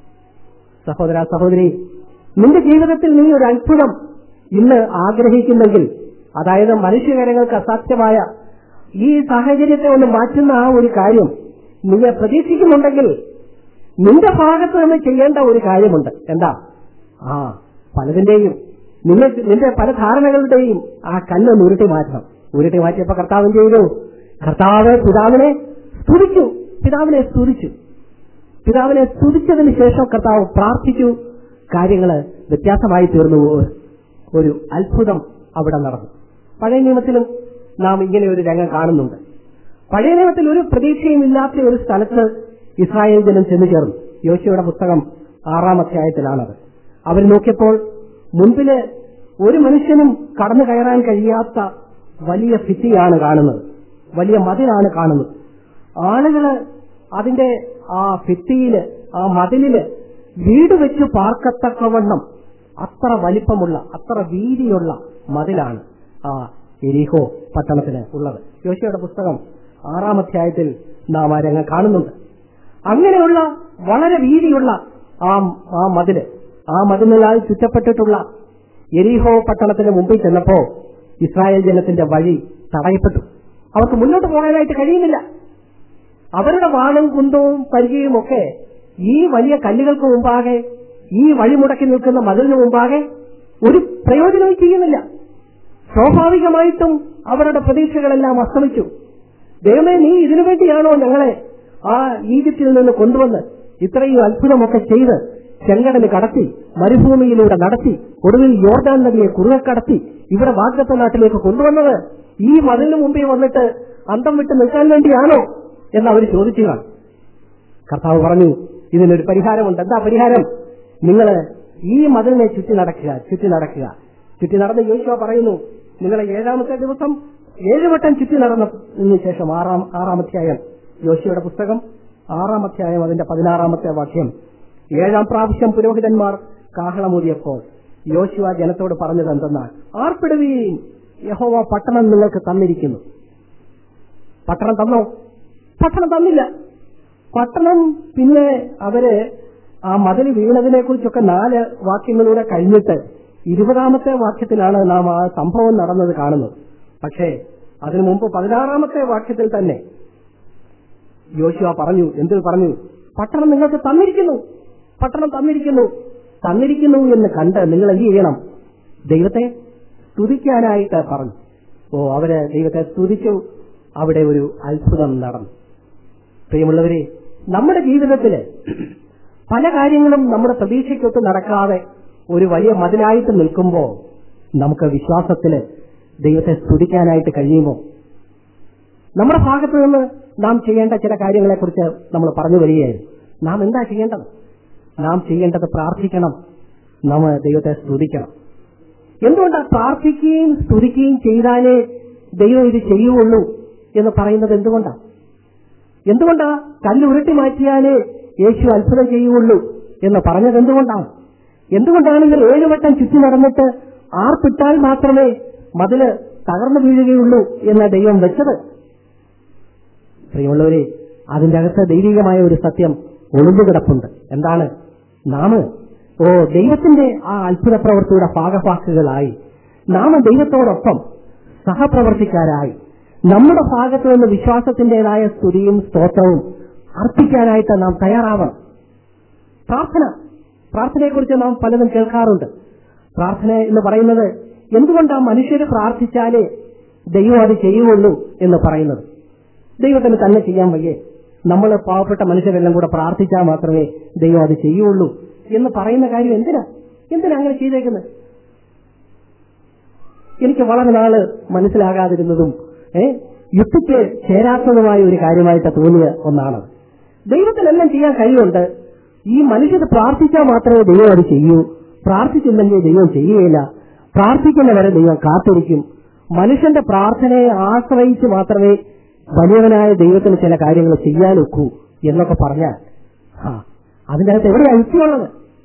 സഹോദര സഹോദരി നിന്റെ ജീവിതത്തിൽ നീ ഒരു അത്ഭുതം ഇന്ന് ആഗ്രഹിക്കുന്നെങ്കിൽ അതായത് മനുഷ്യകരങ്ങൾക്ക് അസാധ്യമായ ഈ സാഹചര്യത്തെ ഒന്ന് മാറ്റുന്ന ആ ഒരു കാര്യം നീ പ്രതീക്ഷിക്കുന്നുണ്ടെങ്കിൽ നിന്റെ ഭാഗത്ത് നിന്ന് ചെയ്യേണ്ട ഒരു കാര്യമുണ്ട് എന്താ ആ പലതിന്റെയും നിന്നെ നിന്റെ പല ധാരണകളുടെയും ആ കല്ല് ഉരുട്ടി മാറ്റണം ഉരുട്ടി മാറ്റിയപ്പോ കർത്താവ് ചെയ്തു കർത്താവ് പിതാവിനെ സ്തുതിച്ചു പിതാവിനെ സ്തുതിച്ചു പിതാവിനെ സ്തുതിച്ചതിന് ശേഷം കർത്താവ് പ്രാർത്ഥിച്ചു കാര്യങ്ങൾ വ്യത്യാസമായി തീർന്നു ഒരു അത്ഭുതം അവിടെ നടന്നു പഴയ നിയമത്തിലും നാം ഇങ്ങനെ ഒരു രംഗം കാണുന്നുണ്ട് പഴയ നിയമത്തിൽ ഒരു പ്രതീക്ഷയും ഇല്ലാത്ത ഒരു സ്ഥലത്ത് ഇസ്രായേൽ ജനം ചെന്നു ചേർന്നു യോശിയുടെ പുസ്തകം ആറാം അധ്യായത്തിലാണത് അവർ നോക്കിയപ്പോൾ മുൻപില് ഒരു മനുഷ്യനും കടന്നു കയറാൻ കഴിയാത്ത വലിയ ഭിത്തിയാണ് കാണുന്നത് വലിയ മതിലാണ് കാണുന്നത് ആളുകള് അതിന്റെ ആ ഭിത്തിയില് ആ മതിലില് വീട് വെച്ച് പാർക്കത്തക്കവണ്ണം അത്ര വലിപ്പമുള്ള അത്ര വീതിയുള്ള മതിലാണ് ആ എരിഹോ പട്ടണത്തിന് ഉള്ളത് യോശയുടെ പുസ്തകം ആറാം അധ്യായത്തിൽ നാം ആ രംഗം കാണുന്നുണ്ട് അങ്ങനെയുള്ള വളരെ വീതിയുള്ള ആ ആ മതില് ആ മതിലാൽ ചുറ്റപ്പെട്ടിട്ടുള്ള എരിഹോ പട്ടണത്തിന് മുമ്പിൽ ചെന്നപ്പോ ഇസ്രായേൽ ജനത്തിന്റെ വഴി തടയപ്പെട്ടു അവർക്ക് മുന്നോട്ട് പോകാനായിട്ട് കഴിയുന്നില്ല അവരുടെ വാളും കുന്തവും പരിചയവും ഒക്കെ ഈ വലിയ കല്ലുകൾക്ക് മുമ്പാകെ ഈ വഴിമുടക്കി നിൽക്കുന്ന മതിലിന് മുമ്പാകെ ഒരു പ്രയോജനവും ചെയ്യുന്നില്ല സ്വാഭാവികമായിട്ടും അവരുടെ പ്രതീക്ഷകളെല്ലാം അസ്തമിച്ചു ദൈവമേ നീ ഇതിനു വേണ്ടിയാണോ ഞങ്ങളെ ആ ഈജിപ്തിൽ നിന്ന് കൊണ്ടുവന്ന് ഇത്രയും അത്ഭുതമൊക്കെ ചെയ്ത് ചെങ്കടല് കടത്തി മരുഭൂമിയിലൂടെ നടത്തി ഒടുവിൽ യോർദാൻ നദിയെ കുറുകെ കടത്തി ഇവിടെ വാഗ്ദത്ത നാട്ടിലേക്ക് കൊണ്ടുവന്നത് ഈ മതിലിന് മുമ്പിൽ വന്നിട്ട് അന്തം വിട്ട് നിൽക്കാൻ വേണ്ടിയാണോ എന്ന് അവർ ചോദിച്ചു കാണും കർത്താവ് പറഞ്ഞു ഇതിനൊരു പരിഹാരമുണ്ട് എന്താ പരിഹാരം നിങ്ങൾ ഈ മതിലിനെ ചുറ്റി നടക്കുക ചുറ്റി നടക്കുക ചുറ്റി നടന്ന് യോശുവ പറയുന്നു നിങ്ങൾ ഏഴാമത്തെ ദിവസം ഏഴുവട്ടം ചുറ്റി നടന്നതിന് ശേഷം ആറാം ആറാമധ്യായം യോശുവയുടെ പുസ്തകം ആറാം അധ്യായം അതിന്റെ പതിനാറാമത്തെ വാക്യം ഏഴാം പ്രാവശ്യം പുരോഹിതന്മാർ കാഹളമൂതിയപ്പോൾ യോശുവ ജനത്തോട് പറഞ്ഞത് എന്തെന്നാൽ ആർപ്പിടുകയും യഹോവ പട്ടണം നിങ്ങൾക്ക് തന്നിരിക്കുന്നു പട്ടണം തന്നോ പട്ടണം തന്നില്ല പട്ടണം പിന്നെ അവര് ആ മതിൽ വീണതിനെ കുറിച്ചൊക്കെ നാല് വാക്യങ്ങളിലൂടെ കഴിഞ്ഞിട്ട് ഇരുപതാമത്തെ വാക്യത്തിലാണ് നാം ആ സംഭവം നടന്നത് കാണുന്നത് പക്ഷേ അതിനു മുമ്പ് പതിനാറാമത്തെ വാക്യത്തിൽ തന്നെ യോശുവ പറഞ്ഞു എന്തിൽ പറഞ്ഞു പട്ടണം നിങ്ങൾക്ക് തന്നിരിക്കുന്നു പട്ടണം തന്നിരിക്കുന്നു തന്നിരിക്കുന്നു എന്ന് കണ്ട് നിങ്ങൾ എന്ത് ചെയ്യണം ദൈവത്തെ സ്തുതിക്കാനായിട്ട് പറഞ്ഞു ഓ അവര് ദൈവത്തെ സ്തുതിച്ചു അവിടെ ഒരു അത്ഭുതം നടന്നു പ്രിയമുള്ളവരെ നമ്മുടെ ജീവിതത്തില് പല കാര്യങ്ങളും നമ്മുടെ പ്രതീക്ഷയ്ക്കൊത്ത് നടക്കാതെ ഒരു വലിയ മതിലായിട്ട് നിൽക്കുമ്പോൾ നമുക്ക് വിശ്വാസത്തില് ദൈവത്തെ സ്തുതിക്കാനായിട്ട് കഴിയുമോ നമ്മുടെ ഭാഗത്ത് നിന്ന് നാം ചെയ്യേണ്ട ചില കാര്യങ്ങളെക്കുറിച്ച് നമ്മൾ പറഞ്ഞു വരികയായിരുന്നു നാം എന്താ ചെയ്യേണ്ടത് നാം ചെയ്യേണ്ടത് പ്രാർത്ഥിക്കണം നാം ദൈവത്തെ സ്തുതിക്കണം എന്തുകൊണ്ടാ പ്രാർത്ഥിക്കുകയും സ്തുതിക്കുകയും ചെയ്താലേ ദൈവം ഇത് ചെയ്യുള്ളൂ എന്ന് പറയുന്നത് എന്തുകൊണ്ടാ എന്തുകൊണ്ടാ കല്ല് ഉരുട്ടി മാറ്റിയാലേ യേശു അത്ഭുതം ചെയ്യുള്ളൂ എന്ന് പറഞ്ഞത് എന്തുകൊണ്ടാണ് എന്തുകൊണ്ടാണ് ഇവർ ഏഴുവട്ടം ചുറ്റി നടന്നിട്ട് ആർപ്പിട്ടാൽ മാത്രമേ മതില് തകർന്നു വീഴുകയുള്ളൂ എന്ന് ദൈവം വെച്ചത് പ്രിയമുള്ളവരെ അതിന്റെ അകത്ത് ദൈവികമായ ഒരു സത്യം ഒളിഞ്ഞു കിടപ്പുണ്ട് എന്താണ് നാം ഓ ദൈവത്തിന്റെ ആ അത്ഭുത പ്രവൃത്തിയുടെ ഭാഗഭാക്കുകളായി നാം ദൈവത്തോടൊപ്പം സഹപ്രവർത്തിക്കാരായി നമ്മുടെ ഭാഗത്ത് നിന്ന് വിശ്വാസത്തിന്റേതായ സ്തുതിയും സ്തോത്രവും അർപ്പിക്കാനായിട്ട് നാം തയ്യാറാവണം പ്രാർത്ഥന പ്രാർത്ഥനയെക്കുറിച്ച് നാം പലതും കേൾക്കാറുണ്ട് പ്രാർത്ഥന എന്ന് പറയുന്നത് എന്തുകൊണ്ടാണ് മനുഷ്യർ പ്രാർത്ഥിച്ചാലേ ദൈവം അത് ചെയ്യുള്ളൂ എന്ന് പറയുന്നത് ദൈവത്തിന് തന്നെ ചെയ്യാൻ വയ്യേ നമ്മൾ പാവപ്പെട്ട മനുഷ്യരെല്ലാം കൂടെ പ്രാർത്ഥിച്ചാൽ മാത്രമേ ദൈവം അത് ചെയ്യുള്ളൂ എന്ന് പറയുന്ന കാര്യം എന്തിനാ എന്തിനാ അങ്ങനെ ചെയ്തേക്കുന്നത് എനിക്ക് വളരെ നാള് മനസ്സിലാകാതിരുന്നതും ഏ യുക്തിക്ക് ചേരാത്തതുമായ ഒരു കാര്യമായിട്ട് തോന്നിയ ഒന്നാണ് ദൈവത്തിനെല്ലാം ചെയ്യാൻ കഴിവുണ്ട് ഈ മനുഷ്യർ പ്രാർത്ഥിച്ചാൽ മാത്രമേ ദൈവം അത് ചെയ്യൂ പ്രാർത്ഥിച്ചില്ലെങ്കിൽ ദൈവം ചെയ്യുകയില്ല പ്രാർത്ഥിക്കുന്നവരെ ദൈവം കാത്തിരിക്കും മനുഷ്യന്റെ പ്രാർത്ഥനയെ ആശ്രയിച്ച് മാത്രമേ വലിയവനായ ദൈവത്തിന് ചില കാര്യങ്ങൾ ചെയ്യാനൊക്കൂ എന്നൊക്കെ പറഞ്ഞാൽ ആ അതിനകത്ത് എവിടെയാ യുക്തിയുള്ളത്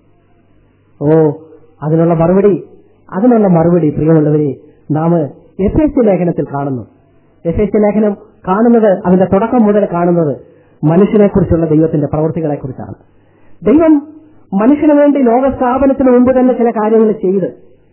ഓ അതിനുള്ള മറുപടി അതിനുള്ള മറുപടി പ്രിയമുള്ളവരെ നാം എഫ് എസ് സി ലേഖനത്തിൽ കാണുന്നു എഫ് എസ് സി ലേഖനം കാണുന്നത് അതിന്റെ തുടക്കം മുതൽ കാണുന്നത് മനുഷ്യനെ കുറിച്ചുള്ള ദൈവത്തിന്റെ പ്രവൃത്തികളെ കുറിച്ചാണ് ദൈവം മനുഷ്യന് വേണ്ടി ലോക സ്ഥാപനത്തിന് മുമ്പ് തന്നെ ചില കാര്യങ്ങൾ ചെയ്ത്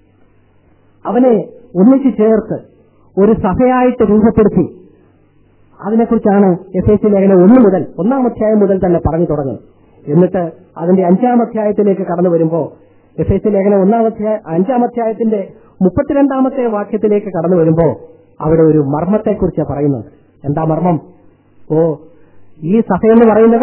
അവനെ ഒന്നിച്ചു ചേർത്ത് ഒരു സഭയായിട്ട് രൂപപ്പെടുത്തി അതിനെക്കുറിച്ചാണ് എഫ് എസ് സി ലേഖനം ഒന്ന് മുതൽ ഒന്നാം അധ്യായം മുതൽ തന്നെ പറഞ്ഞു തുടങ്ങുന്നത് എന്നിട്ട് അതിന്റെ അഞ്ചാം അധ്യായത്തിലേക്ക് കടന്നു വരുമ്പോൾ എഫ് എസ് സി ലേഖനം ഒന്നാം അധ്യായ അഞ്ചാം അധ്യായത്തിന്റെ മുപ്പത്തിരണ്ടാമത്തെ വാക്യത്തിലേക്ക് കടന്നു വരുമ്പോൾ അവിടെ ഒരു മർമ്മത്തെക്കുറിച്ച് പറയുന്നുണ്ട് എന്താ മർമ്മം ഓ ഈ സഭയെന്ന് പറയുന്നത്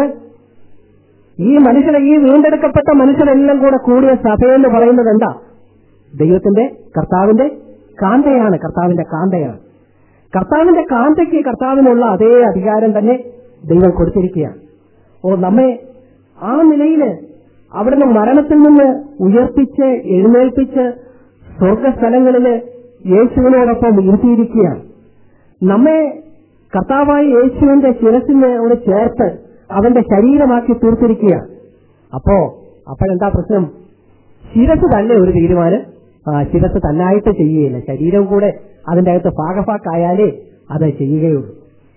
ഈ മനുഷ്യരെ ഈ വീണ്ടെടുക്കപ്പെട്ട മനുഷ്യരെല്ലാം കൂടെ കൂടിയ സഭയെന്ന് പറയുന്നത് എന്താ ദൈവത്തിന്റെ കർത്താവിന്റെ കാന്തയാണ് കർത്താവിന്റെ കാന്തയാണ് കർത്താവിന്റെ കാന്തയ്ക്ക് കർത്താവിനുള്ള അതേ അധികാരം തന്നെ ദൈവം കൊടുത്തിരിക്കുകയാണ് ഓ നമ്മെ ആ നിലയില് അവിടുന്ന് മരണത്തിൽ നിന്ന് ഉയർപ്പിച്ച് എഴുന്നേൽപ്പിച്ച് സ്വർഗസ്ഥലങ്ങളില് യേശുവിനോടൊപ്പം ഇരുത്തിയിരിക്കുകയാണ് നമ്മെ കർത്താവായ യേശുവിന്റെ ശിരസിനോട് ചേർത്ത് അവന്റെ ശരീരമാക്കി തീർത്തിരിക്കുകയാണ് അപ്പോ അപ്പോഴെന്താ പ്രശ്നം ശിരസ് തന്നെ ഒരു തീരുമാനം ആ ശിരസ് തന്നായിട്ട് ചെയ്യുകയില്ല ശരീരം കൂടെ അതിന്റെ അകത്ത് ഭാഗഭാക്കായാലേ അത് ചെയ്യുകയുള്ളൂ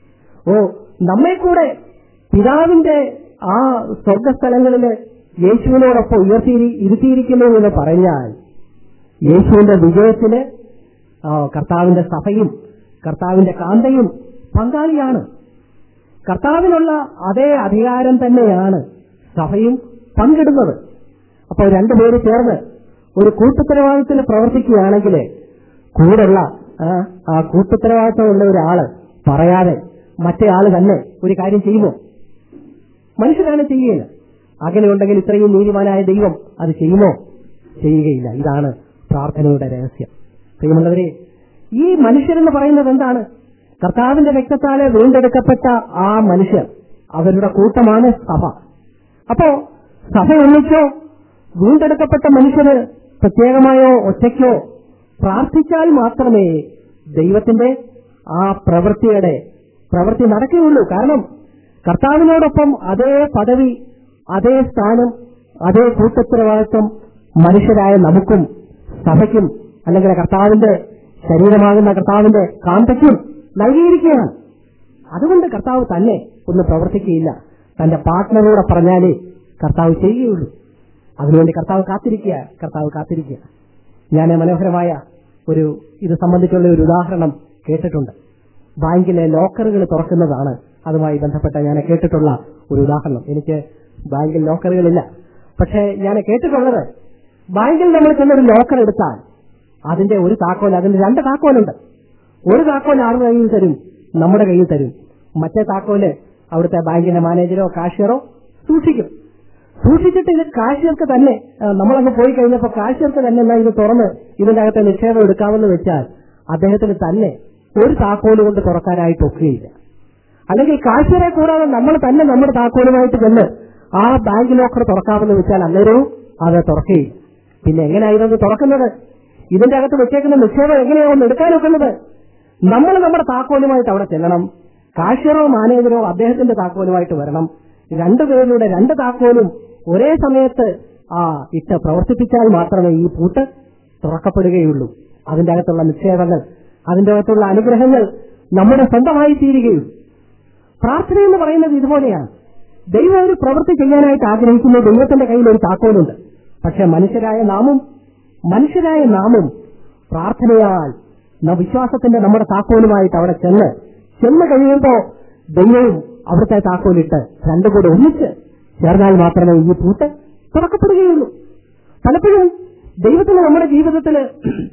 ഓ നമ്മെ കൂടെ പിതാവിന്റെ ആ സ്വർഗസ്ഥലങ്ങളില് യേശുവിനോടൊപ്പം ഉയർത്തി ഇരുത്തിയിരിക്കുന്നു എന്ന് പറഞ്ഞാൽ യേശുവിന്റെ വിജയത്തിന് ആ, കർത്താവിന്റെ സഭയും കർത്താവിന്റെ കാന്തയും പങ്കാളിയാണ് കർത്താവിനുള്ള അതേ അധികാരം തന്നെയാണ് സഭയും പങ്കിടുന്നത് അപ്പോൾ രണ്ടുപേര് ചേർന്ന് ഒരു കൂട്ടുത്തരവാദിത്തത്തിൽ പ്രവർത്തിക്കുകയാണെങ്കിൽ കൂടെയുള്ള ആ, ആ കൂട്ടുത്തരവാദിത്തമുള്ള ഒരാള് പറയാതെ മറ്റേ ആള് തന്നെ ഒരു കാര്യം ചെയ്യുമോ മനുഷ്യരാണ് ചെയ്യുകയില്ല അങ്ങനെ ഉണ്ടെങ്കിൽ ഇത്രയും നീതിമാനായ ദൈവം അത് ചെയ്യുമോ ചെയ്യുകയില്ല ഇതാണ് പ്രാർത്ഥനയുടെ രഹസ്യം പ്രിയമുള്ളവരെ ഈ മനുഷ്യരെന്ന് പറയുന്നത് എന്താണ് കർത്താവിന്റെ രക്തത്താലെ വീണ്ടെടുക്കപ്പെട്ട ആ മനുഷ്യർ അവരുടെ കൂട്ടമാണ് സഭ അപ്പോ സഭ ഒന്നിച്ചോ വീണ്ടെടുക്കപ്പെട്ട മനുഷ്യര് പ്രത്യേകമായോ ഒറ്റയ്ക്കോ പ്രാർത്ഥിച്ചാൽ മാത്രമേ ദൈവത്തിന്റെ ആ പ്രവൃത്തിയുടെ പ്രവൃത്തി നടക്കുകയുള്ളൂ കാരണം കർത്താവിനോടൊപ്പം അതേ പദവി അതേ സ്ഥാനം അതേ കൂട്ടുത്തരവാദിത്വം മനുഷ്യരായ നമുക്കും സഭയ്ക്കും അല്ലെങ്കിൽ കർത്താവിന്റെ ശരീരമാകുന്ന കർത്താവിന്റെ കാന്തയ്ക്കും നൽകിയിരിക്കുകയാണ് അതുകൊണ്ട് കർത്താവ് തന്നെ ഒന്ന് പ്രവർത്തിക്കുകയില്ല തന്റെ പാർട്ട്ണറോടെ പറഞ്ഞാലേ കർത്താവ് ചെയ്യുകയുള്ളൂ അതിനുവേണ്ടി കർത്താവ് കാത്തിരിക്കുക കർത്താവ് കാത്തിരിക്കുക ഞാൻ മനോഹരമായ ഒരു ഇത് സംബന്ധിച്ചുള്ള ഒരു ഉദാഹരണം കേട്ടിട്ടുണ്ട് ബാങ്കിലെ ലോക്കറുകൾ തുറക്കുന്നതാണ് അതുമായി ബന്ധപ്പെട്ട ഞാൻ കേട്ടിട്ടുള്ള ഒരു ഉദാഹരണം എനിക്ക് ബാങ്കിൽ ലോക്കറുകളില്ല പക്ഷേ ഞാൻ കേട്ടിട്ടുള്ളത് ബാങ്കിൽ നമ്മൾ ചെന്നൊരു ലോക്കർ എടുത്താൽ അതിന്റെ ഒരു താക്കോൽ അതിന്റെ രണ്ട് താക്കോലുണ്ട് ഒരു താക്കോൽ ആരുടെ കയ്യിൽ തരും നമ്മുടെ കയ്യിൽ തരും മറ്റേ താക്കോല് അവിടുത്തെ ബാങ്കിന്റെ മാനേജറോ കാഷ്യറോ സൂക്ഷിക്കും സൂക്ഷിച്ചിട്ട് ഇത് കാഷ്യർക്ക് തന്നെ ആ, നമ്മളങ്ങ് പോയി കഴിഞ്ഞപ്പോൾ കാഷ്യർക്ക് തന്നെ എന്നാ ഇത് തുറന്ന് ഇതിന്റെ അകത്തെ നിക്ഷേപം എടുക്കാമെന്ന് വെച്ചാൽ അദ്ദേഹത്തിന് തന്നെ ഒരു താക്കോല് കൊണ്ട് തുറക്കാനായിട്ട് ഒക്കുകയില്ല അല്ലെങ്കിൽ കാശ്യരെ കൂടാതെ നമ്മൾ തന്നെ നമ്മുടെ താക്കോലുമായിട്ട് ചെന്ന് ആ ബാങ്ക് ലോക്കർ തുറക്കാമെന്ന് വെച്ചാൽ അന്നേരവും അത് തുറക്കുകയില്ല പിന്നെ എങ്ങനെയായിരുന്നു തുറക്കുന്നത് ഇതിന്റെ അകത്ത് വെച്ചേക്കുന്ന നിക്ഷേപം എങ്ങനെയാവും എടുക്കാനൊക്കുന്നത് നമ്മൾ നമ്മുടെ താക്കോലുമായിട്ട് അവിടെ ചെല്ലണം കാഷ്യറോ മാനേജരോ അദ്ദേഹത്തിന്റെ താക്കോലുമായിട്ട് വരണം രണ്ടുപേരുടെ രണ്ട് താക്കോലും ഒരേ സമയത്ത് ആ ഇട്ട് പ്രവർത്തിപ്പിച്ചാൽ മാത്രമേ ഈ പൂട്ട് തുറക്കപ്പെടുകയുള്ളൂ അതിന്റെ അകത്തുള്ള നിക്ഷേപങ്ങൾ അതിന്റെ അകത്തുള്ള അനുഗ്രഹങ്ങൾ നമ്മുടെ സ്വന്തമായി തീരുകയുള്ളൂ പ്രാർത്ഥന എന്ന് പറയുന്നത് ഇതുപോലെയാണ് ദൈവം ഒരു പ്രവൃത്തി ചെയ്യാനായിട്ട് ആഗ്രഹിക്കുന്ന ദൈവത്തിന്റെ കയ്യിൽ ഒരു താക്കോലുണ്ട് പക്ഷെ മനുഷ്യരായ നാമും മനുഷ്യരായ നാമും പ്രാർത്ഥനയാൽ ന- വിശ്വാസത്തിന്റെ നമ്മുടെ താക്കോലുമായിട്ട് അവിടെ ചെന്ന് ചെന്ന് കഴിയുമ്പോ ദൈവവും അവിടുത്തെ താക്കോലിട്ട് രണ്ടും കൂടെ ഒന്നിച്ച് ചേർന്നാൽ മാത്രമേ ഈ പൂട്ട് തുറക്കപ്പെടുകയുള്ളൂ പലപ്പോഴും ദൈവത്തിന് നമ്മുടെ ജീവിതത്തില്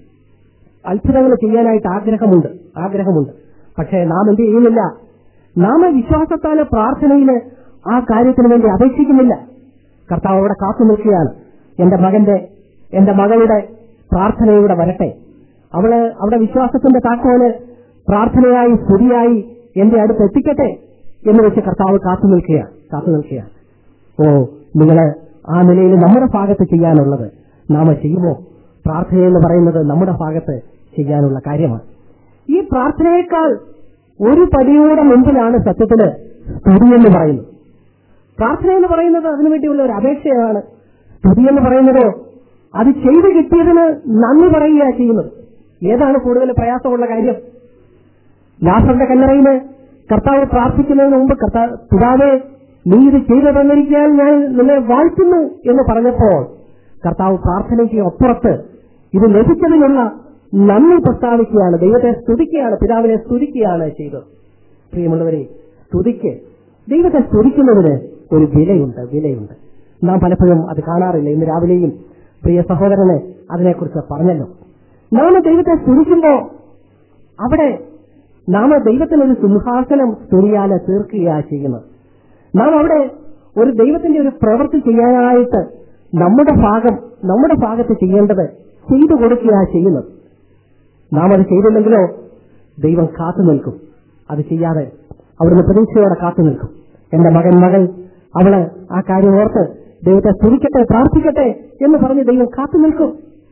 അത്ഭുതങ്ങൾ ചെയ്യാനായിട്ട് ആഗ്രഹമുണ്ട് ആഗ്രഹമുണ്ട് പക്ഷേ നാം എന്ത് ചെയ്യുന്നില്ല നാം വിശ്വാസത്താല് പ്രാർത്ഥനയില് ആ കാര്യത്തിന് വേണ്ടി അപേക്ഷിക്കുന്നില്ല കർത്താവ് അവിടെ കാത്തു നിൽക്കുകയാണ് എന്റെ മകന്റെ എന്റെ മകളുടെ പ്രാർത്ഥനയുടെ വരട്ടെ അവള് അവിടെ വിശ്വാസത്തിന്റെ താക്കോല് പ്രാർത്ഥനയായി സ്തുതിയായി എന്റെ അടുത്ത് എത്തിക്കട്ടെ എന്ന് വെച്ച് കർത്താവ് കാത്തു നിൽക്കുകയാണ് കാത്തു നിൽക്കുകയാണ് ഓ നിങ്ങള് ആ നിലയിൽ നമ്മുടെ ഭാഗത്ത് ചെയ്യാനുള്ളത് നാം ചെയ്യുമോ പ്രാർത്ഥന എന്ന് പറയുന്നത് നമ്മുടെ ഭാഗത്ത് ചെയ്യാനുള്ള കാര്യമാണ് ഈ പ്രാർത്ഥനയേക്കാൾ ഒരു പടിയുടെ മുമ്പിലാണ് സത്യത്തില് സ്തുതി എന്ന് പറയുന്നത് പ്രാർത്ഥന എന്ന് പറയുന്നത് അതിനുവേണ്ടിയുള്ള ഒരു അപേക്ഷയാണ് സ്തുതി എന്ന് പറയുന്നത് അത് ചെയ്തു കിട്ടിയതിന് നന്ദി പറയുക ചെയ്യുന്നത് ഏതാണ് കൂടുതൽ പ്രയാസമുള്ള കാര്യം ലാസറിന്റെ കല്ലറയില് കർത്താവ് പ്രാർത്ഥിക്കുന്നതിന് മുമ്പ് കർത്താവ് പിതാവേ നീ ഇത് ചെയ്തു തന്നിരിക്കാൻ ഞാൻ നിന്നെ വാഴ്ത്തുന്നു എന്ന് പറഞ്ഞപ്പോൾ കർത്താവ് പ്രാർത്ഥനയ്ക്ക് അപ്പുറത്ത് ഇത് ലഭിച്ചതിനുള്ള നന്ദി പ്രസ്താവിക്കുകയാണ് ദൈവത്തെ സ്തുതിക്കുകയാണ് പിതാവിനെ സ്തുതിക്കുകയാണ് ചെയ്തത് പ്രിയമുള്ളവരെ സ്തുതിക്ക് ദൈവത്തെ സ്തുതിക്കുന്നതിന് ഒരു വിലയുണ്ട് വിലയുണ്ട് നാം പലപ്പോഴും അത് കാണാറില്ല ഇന്ന് രാവിലെയും പ്രിയ സഹോദരന് അതിനെക്കുറിച്ച് പറഞ്ഞല്ലോ നാം ദൈവത്തെ സ്തുതിക്കുമ്പോ അവിടെ നാം ദൈവത്തിനൊരു സിംഹാസനം സ്തുതിയാല് തീർക്കുകയാണ് ചെയ്യുന്നത് നാം അവിടെ ഒരു ദൈവത്തിന്റെ ഒരു പ്രവൃത്തി ചെയ്യാനായിട്ട് നമ്മുടെ ഭാഗം നമ്മുടെ ഭാഗത്ത് ചെയ്യേണ്ടത് ചെയ്തു കൊടുക്കുകയാണ് ചെയ്യുന്നത് നാം അത് ചെയ്തില്ലെങ്കിലോ ദൈവം കാത്തു നിൽക്കും അത് ചെയ്യാതെ അവിടുന്ന് പ്രതീക്ഷയോടെ കാത്തു നിൽക്കും എന്റെ മകൻ മകൾ അവള് ആ കാര്യം ഓർത്ത് ദൈവത്തെ സ്തുതിക്കട്ടെ പ്രാർത്ഥിക്കട്ടെ എന്ന് പറഞ്ഞ് ദൈവം കാത്തു നിൽക്കും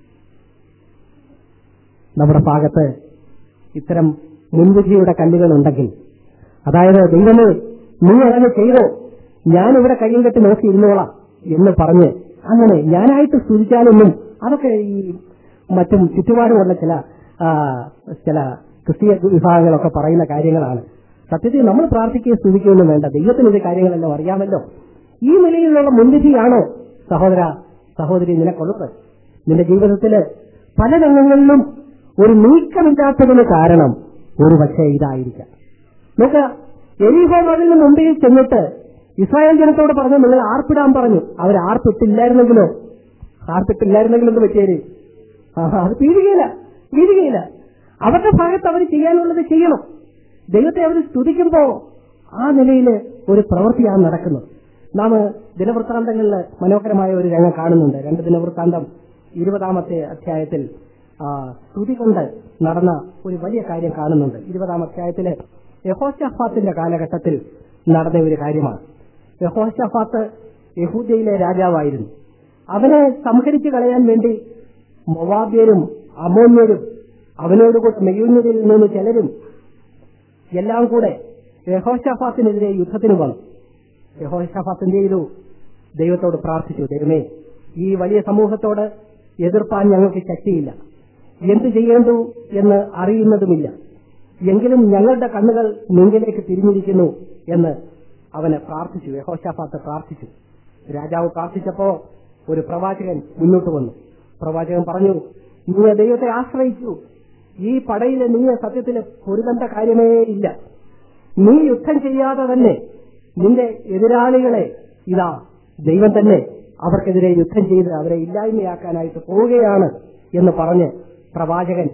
നമ്മുടെ ഭാഗത്ത് ഇത്തരം മുൻവിധിയുടെ കല്ലുകൾ ഉണ്ടെങ്കിൽ അതായത് ദൈവമേ നീ അതങ്ങ് ചെയ്തോ ഞാനിവിടെ കയ്യും കെട്ടി നോക്കി ഇരുന്നോളാം എന്ന് പറഞ്ഞ് അങ്ങനെ ഞാനായിട്ട് സ്തുതിച്ചാലൊന്നും അതൊക്കെ ഈ മറ്റും ചുറ്റുപാടുമുള്ള ചില ആ, ചില ക്രിസ്തീയ വിഭാഗങ്ങളൊക്കെ പറയുന്ന കാര്യങ്ങളാണ് സത്യത്തിൽ നമ്മൾ പ്രാർത്ഥിക്കുകയും സ്തുതിക്കുകയൊന്നും വേണ്ട ദൈവത്തിന് ഇത് കാര്യങ്ങളെല്ലാം അറിയാമല്ലോ ഈ നിലയിലുള്ള മുൻവിധിയാണോ സഹോദര സഹോദരി നിനക്കുള്ളത് നിന്റെ ജീവിതത്തില് പല രംഗങ്ങളിലും ഒരു നീക്കമില്ലാത്തതിന് കാരണം ഒരു പക്ഷേ ഇതായിരിക്കാം നോക്ക എലിഹോ മതിലിന് മുമ്പിൽ ചെന്നിട്ട് ഇസ്രായേൽ ജനത്തോട് പറഞ്ഞു നിങ്ങൾ ആർപ്പിടാൻ പറഞ്ഞു അവർ ആർപ്പിട്ടില്ലായിരുന്നെങ്കിലോ ആർപ്പിട്ടില്ലായിരുന്നെങ്കിലും എന്ത് പറ്റിയേര് ആഹാ, അത് തീരുകയില്ല തീരുകയില്ല അവരുടെ ഭാഗത്ത് അവർ ചെയ്യാനുള്ളത് ചെയ്യണം ദൈവത്തെ അവർ സ്തുതിക്കുമ്പോ ആ നിലയിൽ ഒരു പ്രവൃത്തിയാണ് നടക്കുന്നത് നാം ദിനവൃത്താന്തങ്ങളിൽ മനോഹരമായ ഒരു രംഗം കാണുന്നുണ്ട് രണ്ട് ദിനവൃത്താന്തം ഇരുപതാമത്തെ അധ്യായത്തിൽ ആ, സ്തുതി കൊണ്ട് നടന്ന ഒരു വലിയ കാര്യം കാണുന്നുണ്ട് ഇരുപതാം അധ്യായത്തിലെ യഹോഷഫാത്തിന്റെ കാലഘട്ടത്തിൽ നടന്ന ഒരു കാര്യമാണ് യഹോഷഫാത്ത് യഹൂദയിലെ രാജാവായിരുന്നു അവനെ സംഹരിച്ചു കളയാൻ വേണ്ടി മൊവാബ്യരും അമോന്യരും അവനോടുകൂടെ മെയ്യുന്നതിൽ നിന്ന് ചിലരും എല്ലാം കൂടെ യഹോഷഫാത്തിനെതിരെ യുദ്ധത്തിന് വന്നു യഹോഷഫാത്ത് എന്ത് ചെയ്തു ദൈവത്തോട് പ്രാർത്ഥിച്ചു ദൈവമേ ഈ വലിയ സമൂഹത്തോട് എതിർപ്പാൻ ഞങ്ങൾക്ക് ശക്തിയില്ല എന്തു ചെയ്യേണ്ടു എന്ന് അറിയുന്നതുമില്ല എങ്കിലും ഞങ്ങളുടെ കണ്ണുകൾ നിങ്ങളിലേക്ക് തിരിഞ്ഞിരിക്കുന്നു എന്ന് അവന് പ്രാർത്ഥിച്ചു യഹോഷാഫാത്ത് പ്രാർത്ഥിച്ചു രാജാവ് പ്രാർത്ഥിച്ചപ്പോ ഒരു പ്രവാചകൻ മുന്നോട്ട് വന്നു പ്രവാചകൻ പറഞ്ഞു നീ ദൈവത്തെ ആശ്രയിച്ചു ഈ പടയിൽ നീ സത്യത്തിൽ പൊരുതേണ്ട കാര്യമേ ഇല്ല നീ യുദ്ധം ചെയ്യാതെ തന്നെ നിന്റെ എതിരാളികളെ ഇതാ ദൈവം തന്നെ അവർക്കെതിരെ യുദ്ധം ചെയ്ത് അവരെ ഇല്ലായ്മയാക്കാനായിട്ട് പോവുകയാണ് എന്ന് പറഞ്ഞ് പ്രവാചകൻ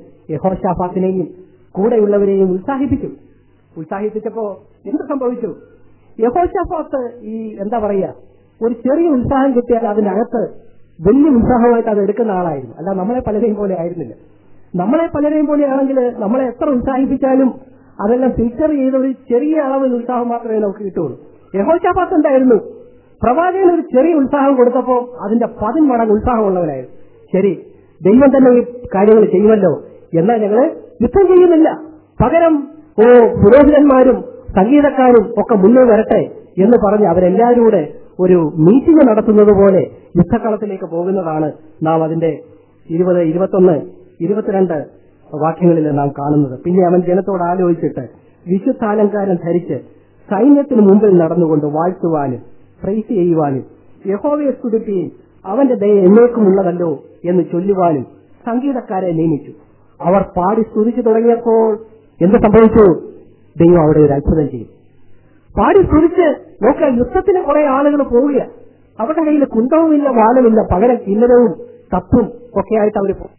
യഹോഷാഫാത്തിനെയും കൂടെയുള്ളവരെയും ഉത്സാഹിപ്പിച്ചു ഉത്സാഹിപ്പിച്ചപ്പോ എന്ത് സംഭവിച്ചു യഹോഷഫാത്ത് ഈ എന്താ പറയാ ഒരു ചെറിയ ഉത്സാഹം കിട്ടിയാൽ അതിനകത്ത് വലിയ ഉത്സാഹമായിട്ട് അത് എടുക്കുന്ന ആളായിരുന്നു അല്ല നമ്മളെ പലരെയും പോലെ ആയിരുന്നില്ല നമ്മളെ പലരെയും പോലെയാണെങ്കിൽ നമ്മളെ എത്ര ഉത്സാഹിപ്പിച്ചാലും അതെല്ലാം ഫിൽറ്റർ ചെയ്ത ഒരു ചെറിയ അളവിൽ ഉത്സാഹം മാത്രമേ നമുക്ക് കിട്ടുള്ളൂ യഹോഷാഫാത്ത് എന്തായിരുന്നു പ്രവാചകൻ ഒരു ചെറിയ ഉത്സാഹം കൊടുത്തപ്പോൾ അതിന്റെ പതിന്മടങ്ങ് ഉത്സാഹമുള്ളവനായിരുന്നു ശരി ദൈവം തന്നെ ഈ കാര്യങ്ങൾ ചെയ്യുമല്ലോ എന്നാൽ ഞങ്ങള് യുദ്ധം ചെയ്യുന്നില്ല പകരം ഓ പുരോഹിതന്മാരും സംഗീതക്കാരും ഒക്കെ മുന്നേ വരട്ടെ എന്ന് പറഞ്ഞ് അവരെല്ലാവരും കൂടെ ഒരു മീറ്റിംഗ് നടത്തുന്നത് പോലെ യുദ്ധക്കളത്തിലേക്ക് പോകുന്നതാണ് നാം അതിന്റെ ഇരുപത് ഇരുപത്തൊന്ന് ഇരുപത്തിരണ്ട് വാക്യങ്ങളിൽ നാം കാണുന്നത് പിന്നെ അവൻ ജനത്തോട് ആലോചിച്ചിട്ട് വിശുദ്ധാലങ്കാരം ധരിച്ച് സൈന്യത്തിന് മുമ്പിൽ നടന്നുകൊണ്ട് വാഴ്ത്തുവാനും പ്രൈസ് ചെയ്യുവാനും യഹോവയെ സ്തുതിക്കുകയും അവന്റെ ദയ എന്നേക്കുമുള്ളതല്ലോ എന്ന് ചൊല്ലുവാനും സംഗീതക്കാരെ നിയമിച്ചു അവർ പാടി സ്തുതിച്ചു തുടങ്ങിയപ്പോൾ എന്ത് സംഭവിച്ചു ദൈവം അവിടെ ഒരു അത്ഭുതം ചെയ്തു പാടി സ്തുതിച്ച് നോക്ക യുദ്ധത്തിന് കുറെ ആളുകൾ പോവുക അവരുടെ കയ്യിൽ കുന്തവുമില്ല വാലുമില്ല പകരം കിന്നരവും തപ്പും ഒക്കെ ആയിട്ട് അവർ പോകും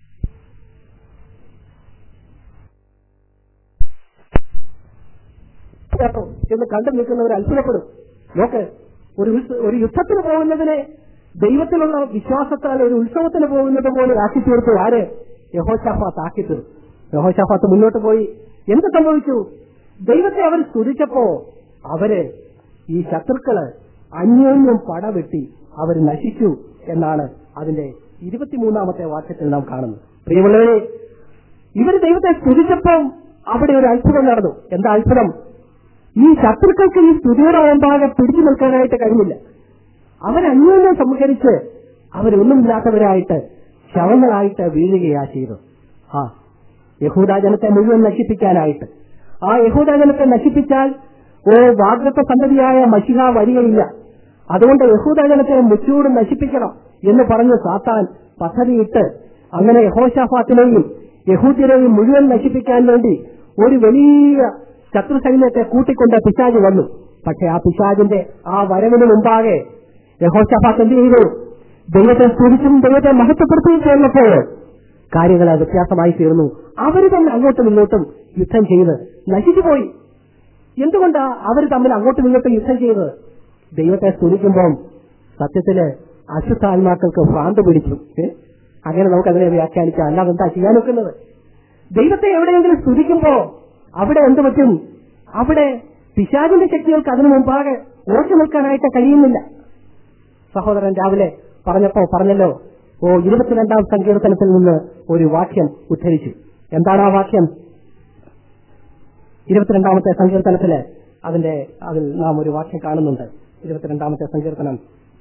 കേട്ടോ എന്ന് കണ്ടു നിൽക്കുന്നവർ അത്ഭുതപ്പെടും നോക്ക് ഒരു ഉത്സ- ഒരു യുദ്ധത്തിന് പോകുന്നതിനെ ദൈവത്തിലുള്ള വിശ്വാസത്താൽ ഒരു ഉത്സവത്തിന് പോകുന്നത് പോലെ ആക്കി തീർത്തു ആര് യഹോഷാഫാത്ത് ആക്കി തീർത്തു യഹോഷാഫാത്ത് മുന്നോട്ട് പോയി എന്ത് സംഭവിച്ചു ദൈവത്തെ അവർ സ്തുതിച്ചപ്പോ അവര് ഈ ശത്രുക്കള് അന്യോന്യം പടവെട്ടി അവർ നശിച്ചു എന്നാണ് അതിന്റെ ഇരുപത്തിമൂന്നാമത്തെ വാക്യത്തിൽ നാം കാണുന്നത് പ്രിയമുള്ളവരെ ഇവർ ദൈവത്തെ സ്തുതിച്ചപ്പം അവിടെ ഒരു അത്ഭുതം നടന്നു എന്താ അത്ഭുതം ഈ ശത്രുക്കൾക്ക് ഈ സ്തുതിയുടെ മുമ്പാകെ പിടിച്ചു നിൽക്കാനായിട്ട് കഴിഞ്ഞില്ല അവരന്യോന്യം സംഹരിച്ച് അവരൊന്നുമില്ലാത്തവരായിട്ട് ശവങ്ങളായിട്ട് വീഴുകയാ ചെയ്തു ആ യഹൂദ ജനത്തെ മുഴുവൻ നശിപ്പിക്കാനായിട്ട് ആ യഹൂദ ജനത്തെ നശിപ്പിച്ചാൽ ഓ വാഗ്രത്ത സന്തതിയായ മഷിഹ വരികയില്ല അതുകൊണ്ട് യഹൂദ ജനത്തെ മുച്ചൂട് നശിപ്പിക്കണം എന്ന് പറഞ്ഞ് സാത്താൻ പദ്ധതിയിട്ട് അങ്ങനെ യഹോഷാഫാത്തിനെയും യഹൂദ്യരെയും മുഴുവൻ നശിപ്പിക്കാൻ വേണ്ടി ഒരു വലിയ ശത്രു സൈന്യത്തെ കൂട്ടിക്കൊണ്ട് പിശാജ് വന്നു പക്ഷെ ആ പിശാജിന്റെ ആ വരവിന് മുമ്പാകെ യഹോഷാഫാത്ത് എന്ത് ചെയ്തു ദൈവത്തെ സ്തുതിച്ചും ദൈവത്തെ മഹത്വപ്പെടുത്തുകയും ചെയ്യുന്നപ്പോൾ കാര്യങ്ങൾ വ്യത്യാസമായി തീർന്നു അവർ തന്നെ അങ്ങോട്ടും ഇങ്ങോട്ടും യുദ്ധം ചെയ്ത് നശിച്ചുപോയി എന്തുകൊണ്ടാ അവർ തമ്മിൽ അങ്ങോട്ടും ഇങ്ങോട്ടും യുദ്ധം ചെയ്തത് ദൈവത്തെ സ്തുതിക്കുമ്പോൾ സത്യത്തില് അശുദ്ധാത്മാക്കൾക്ക് ഭ്രാന്ത് പിടിച്ചു ഏ? അങ്ങനെ നമുക്ക് അതിനെ വ്യാഖ്യാനിക്കാം അല്ലാതെ എന്താ ചെയ്യാൻ വെക്കുന്നത് ദൈവത്തെ എവിടെയെങ്കിലും സ്തുതിക്കുമ്പോ അവിടെ എന്ത് പറ്റും അവിടെ പിശാചിന്റെ ശക്തികൾക്ക് അതിനു മുമ്പാകെ ഉറച്ചു നിൽക്കാനായിട്ട് കഴിയുന്നില്ല സഹോദരൻ രാവിലെ പറഞ്ഞപ്പോ പറഞ്ഞല്ലോ ഓ ഇരുപത്തിരണ്ടാം സങ്കീർത്തനത്തിൽ നിന്ന് ഒരു വാക്യം ഉദ്ധരിച്ചു എന്താണ് ആ വാക്യം ഇരുപത്തിരണ്ടാമത്തെ സങ്കീർത്തനത്തില് അതിന്റെ അതിൽ നാം ഒരു വാക്യം കാണുന്നുണ്ട് ഇരുപത്തിരണ്ടാമത്തെ സങ്കീർത്തനം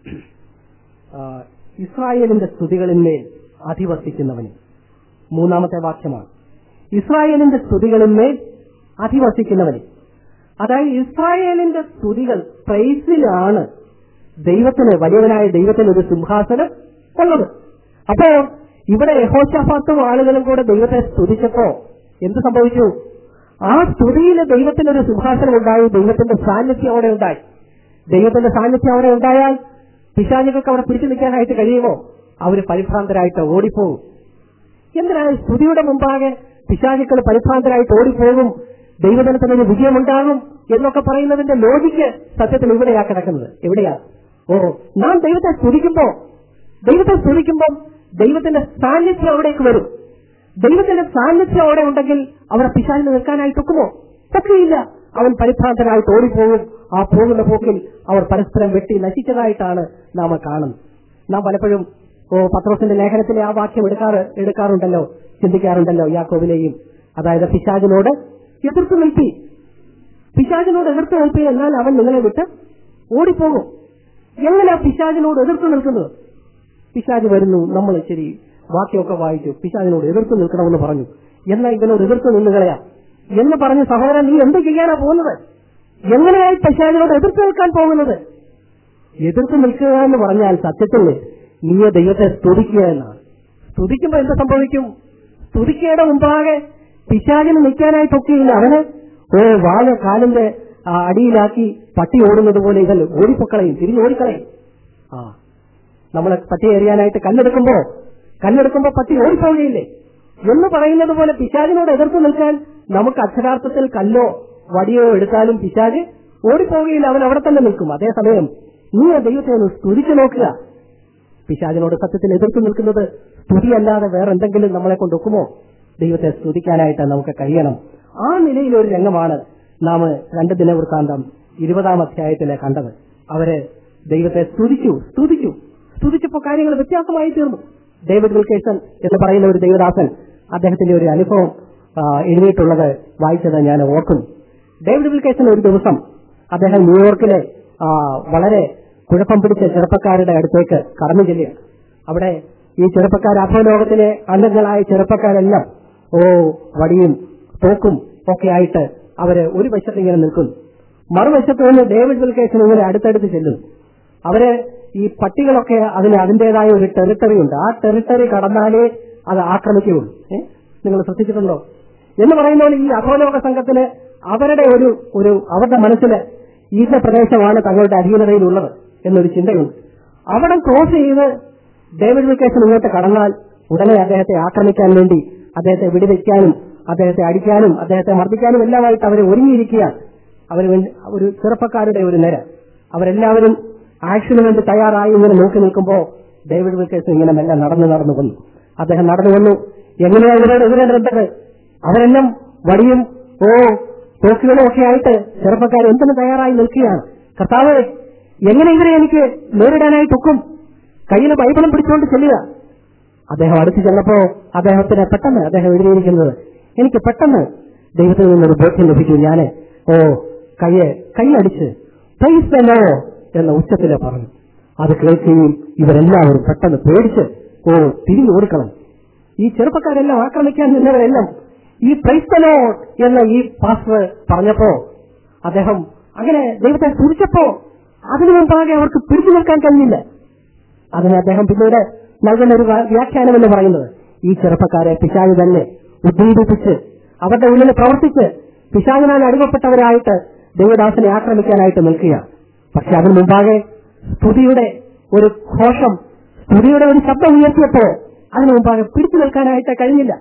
ആ, ഇസ്രായേലിന്റെ സ്തുതികളിന്മേൽ അധിവസിക്കുന്നവന് മൂന്നാമത്തെ വാക്യമാണ് ഇസ്രായേലിന്റെ സ്തുതികളിന്മേൽ അധിവസിക്കുന്നവന് അതായത് ഇസ്രായേലിന്റെ സ്തുതികൾ പ്രൈസിലാണ് ദൈവത്തിന് വലിയവനായ ദൈവത്തിന് ഒരു സിംഹാസനം ഉള്ളത് അപ്പോ ഇവിടെ യഹോഷാഫാത്തും ആളുകളും കൂടെ ദൈവത്തെ സ്തുതിച്ചപ്പോ എന്ത് സംഭവിച്ചു ആ സ്തുതിയിൽ ദൈവത്തിന് ഒരു സിംഹാസനം ഉണ്ടായി ദൈവത്തിന്റെ സാന്നിധ്യം അവിടെ ഉണ്ടായി ദൈവത്തിന്റെ സാന്നിധ്യം അവിടെ ഉണ്ടായാൽ പിശാചികൾക്ക് അവിടെ പിടിച്ചു നിൽക്കാനായിട്ട് കഴിയുമോ അവര് പരിഭ്രാന്തരായിട്ട് ഓടിപ്പോകും എന്തിനാണ് സ്തുതിയുടെ മുമ്പാകെ പിശാചുക്കൾ പരിഭ്രാന്തരായിട്ട് ഓടിപ്പോകും ദൈവജനത്തിനൊരു വിജയമുണ്ടാകും എന്നൊക്കെ പറയുന്നതിന്റെ ലോജിക്ക് സത്യത്തിൽ ഇവിടെയാ കിടക്കുന്നത് എവിടെയാ ഓ നാം ദൈവത്തെ സ്തുതിക്കുമ്പോ ദൈവത്തെ സ്തുതിക്കുമ്പോൾ ദൈവത്തിന്റെ സാന്നിധ്യം അവിടേക്ക് വരും ദൈവത്തിന്റെ സാന്നിധ്യം അവിടെ ഉണ്ടെങ്കിൽ അവിടെ പിശാചിന് നിൽക്കാനായിട്ട് ഒക്കുമോ ഒക്കെയില്ല അവൻ പരിഭ്രാന്തനായിട്ട് ഓടിപ്പോകും ആ പോകുന്ന പോക്കിൽ അവർ പരസ്പരം വെട്ടി നശിച്ചതായിട്ടാണ് നാം കാണുന്നത് നാം പലപ്പോഴും ഓ പത്രോസിന്റെ ലേഖനത്തിലെ ആ വാക്യം എടുക്കാറ് എടുക്കാറുണ്ടല്ലോ ചിന്തിക്കാറുണ്ടല്ലോ യാക്കോബിലെയും അതായത് പിശാചിനോട് എതിർത്ത് നിൽപ്പി പിശാചിനോട് എതിർത്ത് നിൽപ്പി എന്നാൽ അവൻ നിങ്ങളെ വിട്ട് ഓടിപ്പോകും എങ്ങനെയാ പിശാചിനോട് എതിർത്ത് നിൽക്കുന്നത് പിശാജ് വരുന്നു നമ്മൾ ശരി വാക്യമൊക്കെ വായിച്ചു പിശാജിനോട് എതിർത്ത് നിൽക്കണമെന്ന് പറഞ്ഞു എന്നാൽ ഇവനോട് എതിർത്ത് നിന്നുകളയാ എന്ന് പറഞ്ഞ് സഹോദരൻ നീ എന്ത് ചെയ്യാനാ പോകുന്നത് എങ്ങനെയായി പിശാജിനോട് എതിർത്ത് നിൽക്കാൻ പോകുന്നത് എതിർത്ത് നിൽക്കുക എന്ന് പറഞ്ഞാൽ സത്യത്തിൽ നീ ദൈവത്തെ സ്തുതിക്കുക എന്നാണ് സ്തുതിക്കുമ്പോ എന്ത് സംഭവിക്കും സ്തുതിക്കയുടെ മുമ്പാകെ പിശാചിന് നിൽക്കാനായിട്ടൊക്കെയില്ല അവന് ഓ വാഴ കാലിന്റെ ആ, അടിയിലാക്കി പട്ടി ഓടുന്നത് പോലെ ഇവൻ ഓടിപ്പൊക്കളയും തിരിഞ്ഞ് ഓടിക്കളയും ആ നമ്മളെ പട്ടി എറിയാനായിട്ട് കല്ലെടുക്കുമ്പോ കല്ലെടുക്കുമ്പോ പട്ടി ഓടിപ്പോവുകയില്ലേ എന്ന് പറയുന്നത് പോലെ പിശാചിനോട് എതിർത്ത് നിൽക്കാൻ നമുക്ക് അക്ഷരാർത്ഥത്തിൽ കല്ലോ വടിയോ എടുത്താലും പിശാജ് ഓടിപ്പോവുകയില്ല അവൻ അവിടെ തന്നെ നിൽക്കും അതേസമയം നീ ആ ദൈവത്തെ ഒന്ന് സ്തുതിച്ചു നോക്കുക പിശാചിനോട് സത്യത്തിൽ എതിർത്ത് നിൽക്കുന്നത് സ്തുതിയല്ലാതെ വേറെ എന്തെങ്കിലും നമ്മളെ കൊണ്ട് ഒക്കുമോ ദൈവത്തെ സ്തുതിക്കാനായിട്ട് നമുക്ക് കഴിയണം ആ നിലയിൽ ഒരു രംഗമാണ് നാം രണ്ട് ദിനവൃത്താന്തം ഇരുപതാം അധ്യായത്തിലെ കണ്ടത് അവര് ദൈവത്തെ സ്തുതിച്ചു സ്തുതിച്ചു സ്തുതിച്ചപ്പോൾ കാര്യങ്ങൾ വ്യത്യാസമായി തീർന്നു ഡേവിഡ് വിൽക്കേസൺ എന്ന് പറയുന്ന ഒരു ദൈവദാസൻ അദ്ദേഹത്തിന്റെ ഒരു അനുഭവം ആ, എഴുതിയിട്ടുള്ളത് വായിച്ചത് ഞാൻ ഓർക്കുന്നു ഡേവിഡ് വിൽക്കേസൺ ഒരു ദിവസം അദ്ദേഹം ന്യൂയോർക്കിലെ ആ, വളരെ കുഴപ്പം പിടിച്ച ചെറുപ്പക്കാരുടെ അടുത്തേക്ക് കടന്നു ചെല്ലുക അവിടെ ഈ ചെറുപ്പക്കാർ അധോലോകത്തിലെ അംഗങ്ങളായ ചെറുപ്പക്കാരെല്ലാം ഓ വടിയും തോക്കും ഒക്കെ ആയിട്ട് അവര് ഒരു വശത്ത് ഇങ്ങനെ നിൽക്കുന്നു മറുവശത്ത് നിന്ന് ഡേവിഡ് വിൽക്കേസൺ ഇങ്ങനെ അടുത്തടുത്ത് ചെല്ലുന്നു അവര് ഈ പട്ടികളൊക്കെ അതിന് അതിന്റേതായ ഒരു ടെറിട്ടറി ഉണ്ട് ആ ടെറിട്ടറി കടന്നാലേ അത് ആക്രമിക്കുകയുള്ളൂ ഏ? നിങ്ങൾ ശ്രദ്ധിച്ചിട്ടുണ്ടോ എന്ന് പറയുന്ന പോലെ ഈ അധോലോക സംഘത്തിന് അവരുടെ ഒരു ഒരു അവരുടെ മനസ്സിൽ ഈ പ്രദേശമാണ് തങ്ങളുടെ അധീനതയിലുള്ളത് എന്നൊരു ചിന്തയുണ്ട് അവിടെ ക്രോസ് ചെയ്ത് ഡേവിഡ് വിൽക്കേഷൻ ഇങ്ങോട്ട് കടന്നാൽ ഉടനെ അദ്ദേഹത്തെ ആക്രമിക്കാൻ വേണ്ടി അദ്ദേഹത്തെ വെടിവെക്കാനും അദ്ദേഹത്തെ അടിക്കാനും അദ്ദേഹത്തെ മർദ്ദിക്കാനും എല്ലാമായിട്ട് അവർ ഒരുങ്ങിയിരിക്കുകയാണ് അവർ ഒരു ചെറുപ്പക്കാരുടെ ഒരു നിര അവരെല്ലാവരും ആക്ഷന് വേണ്ടി തയ്യാറായി ഇങ്ങനെ നോക്കി നിൽക്കുമ്പോൾ ഡേവിഡ് വിൽക്കേഴ്സ് ഇങ്ങനെ മെല്ലെ നടന്നു നടന്നു വന്നു അദ്ദേഹം നടന്നു വന്നു എങ്ങനെയാ ഇവരോട് എതിരേണ്ടത് അവരെല്ലാം വടിയും ഓ തോക്കുകളും ഒക്കെ ആയിട്ട് ചെറുപ്പക്കാർ എന്തിനു തയ്യാറായി നിൽക്കുകയാണ് കർത്താവ് എങ്ങനെ ഇവരെ എനിക്ക് നേരിടാനായിട്ട് ഒക്കും കയ്യിൽ ബൈബിളും പിടിച്ചുകൊണ്ട് ചെല്ലുക അദ്ദേഹം അടുത്ത് ചെന്നപ്പോ അദ്ദേഹത്തിന് പെട്ടെന്ന് അദ്ദേഹം എഴുതിയിരിക്കുന്നത് എനിക്ക് പെട്ടെന്ന് ദൈവത്തിൽ നിന്നൊരു ബോധ്യം ലഭിച്ചു ഞാന് ഓ കയ്യെ കൈയടിച്ച് പൈസല്ലോ എന്ന ഉച്ചത്തിലെ പറഞ്ഞു അത് കേൾക്കുകയും ഇവരെല്ലാവരും പെട്ടെന്ന് പേടിച്ച് ഓ തിരിഞ്ഞു ഓടിക്കളഞ്ഞു ഈ ചെറുപ്പക്കാരെല്ലാം ആക്രമിക്കാൻ നിന്നവരെല്ലാം ഈ പ്രൈസ്തലോ എന്ന ഈ പാസ് പറഞ്ഞപ്പോ അദ്ദേഹം അങ്ങനെ ദൈവത്തെ സ്തുതിച്ചപ്പോ അതിനു മുമ്പാകെ അവർക്ക് പിടിച്ചു നിൽക്കാൻ കഴിഞ്ഞില്ല അതിന് അദ്ദേഹം പിന്നീട് നൽകുന്ന ഒരു വ്യാ- വ്യാഖ്യാനം എന്ന് പറയുന്നത് ഈ ചെറുപ്പക്കാരെ പിശാച് തന്നെ ഉദ്ദീപിപ്പിച്ച് അവരുടെ ഉള്ളിൽ പ്രവർത്തിച്ച് പിശാചിനാൽ അടിമപ്പെട്ടവരായിട്ട് ദൈവദാസനെ ആക്രമിക്കാനായിട്ട് നിൽക്കുക പക്ഷെ അതിനു മുമ്പാകെ സ്തുതിയുടെ ഒരു ഘോഷം സ്തുതിയുടെ ഒരു ശബ്ദം ഉയർത്തിയപ്പോ അതിനു മുമ്പാകെ പിടിച്ചു നിൽക്കാനായിട്ട് കഴിഞ്ഞില്ല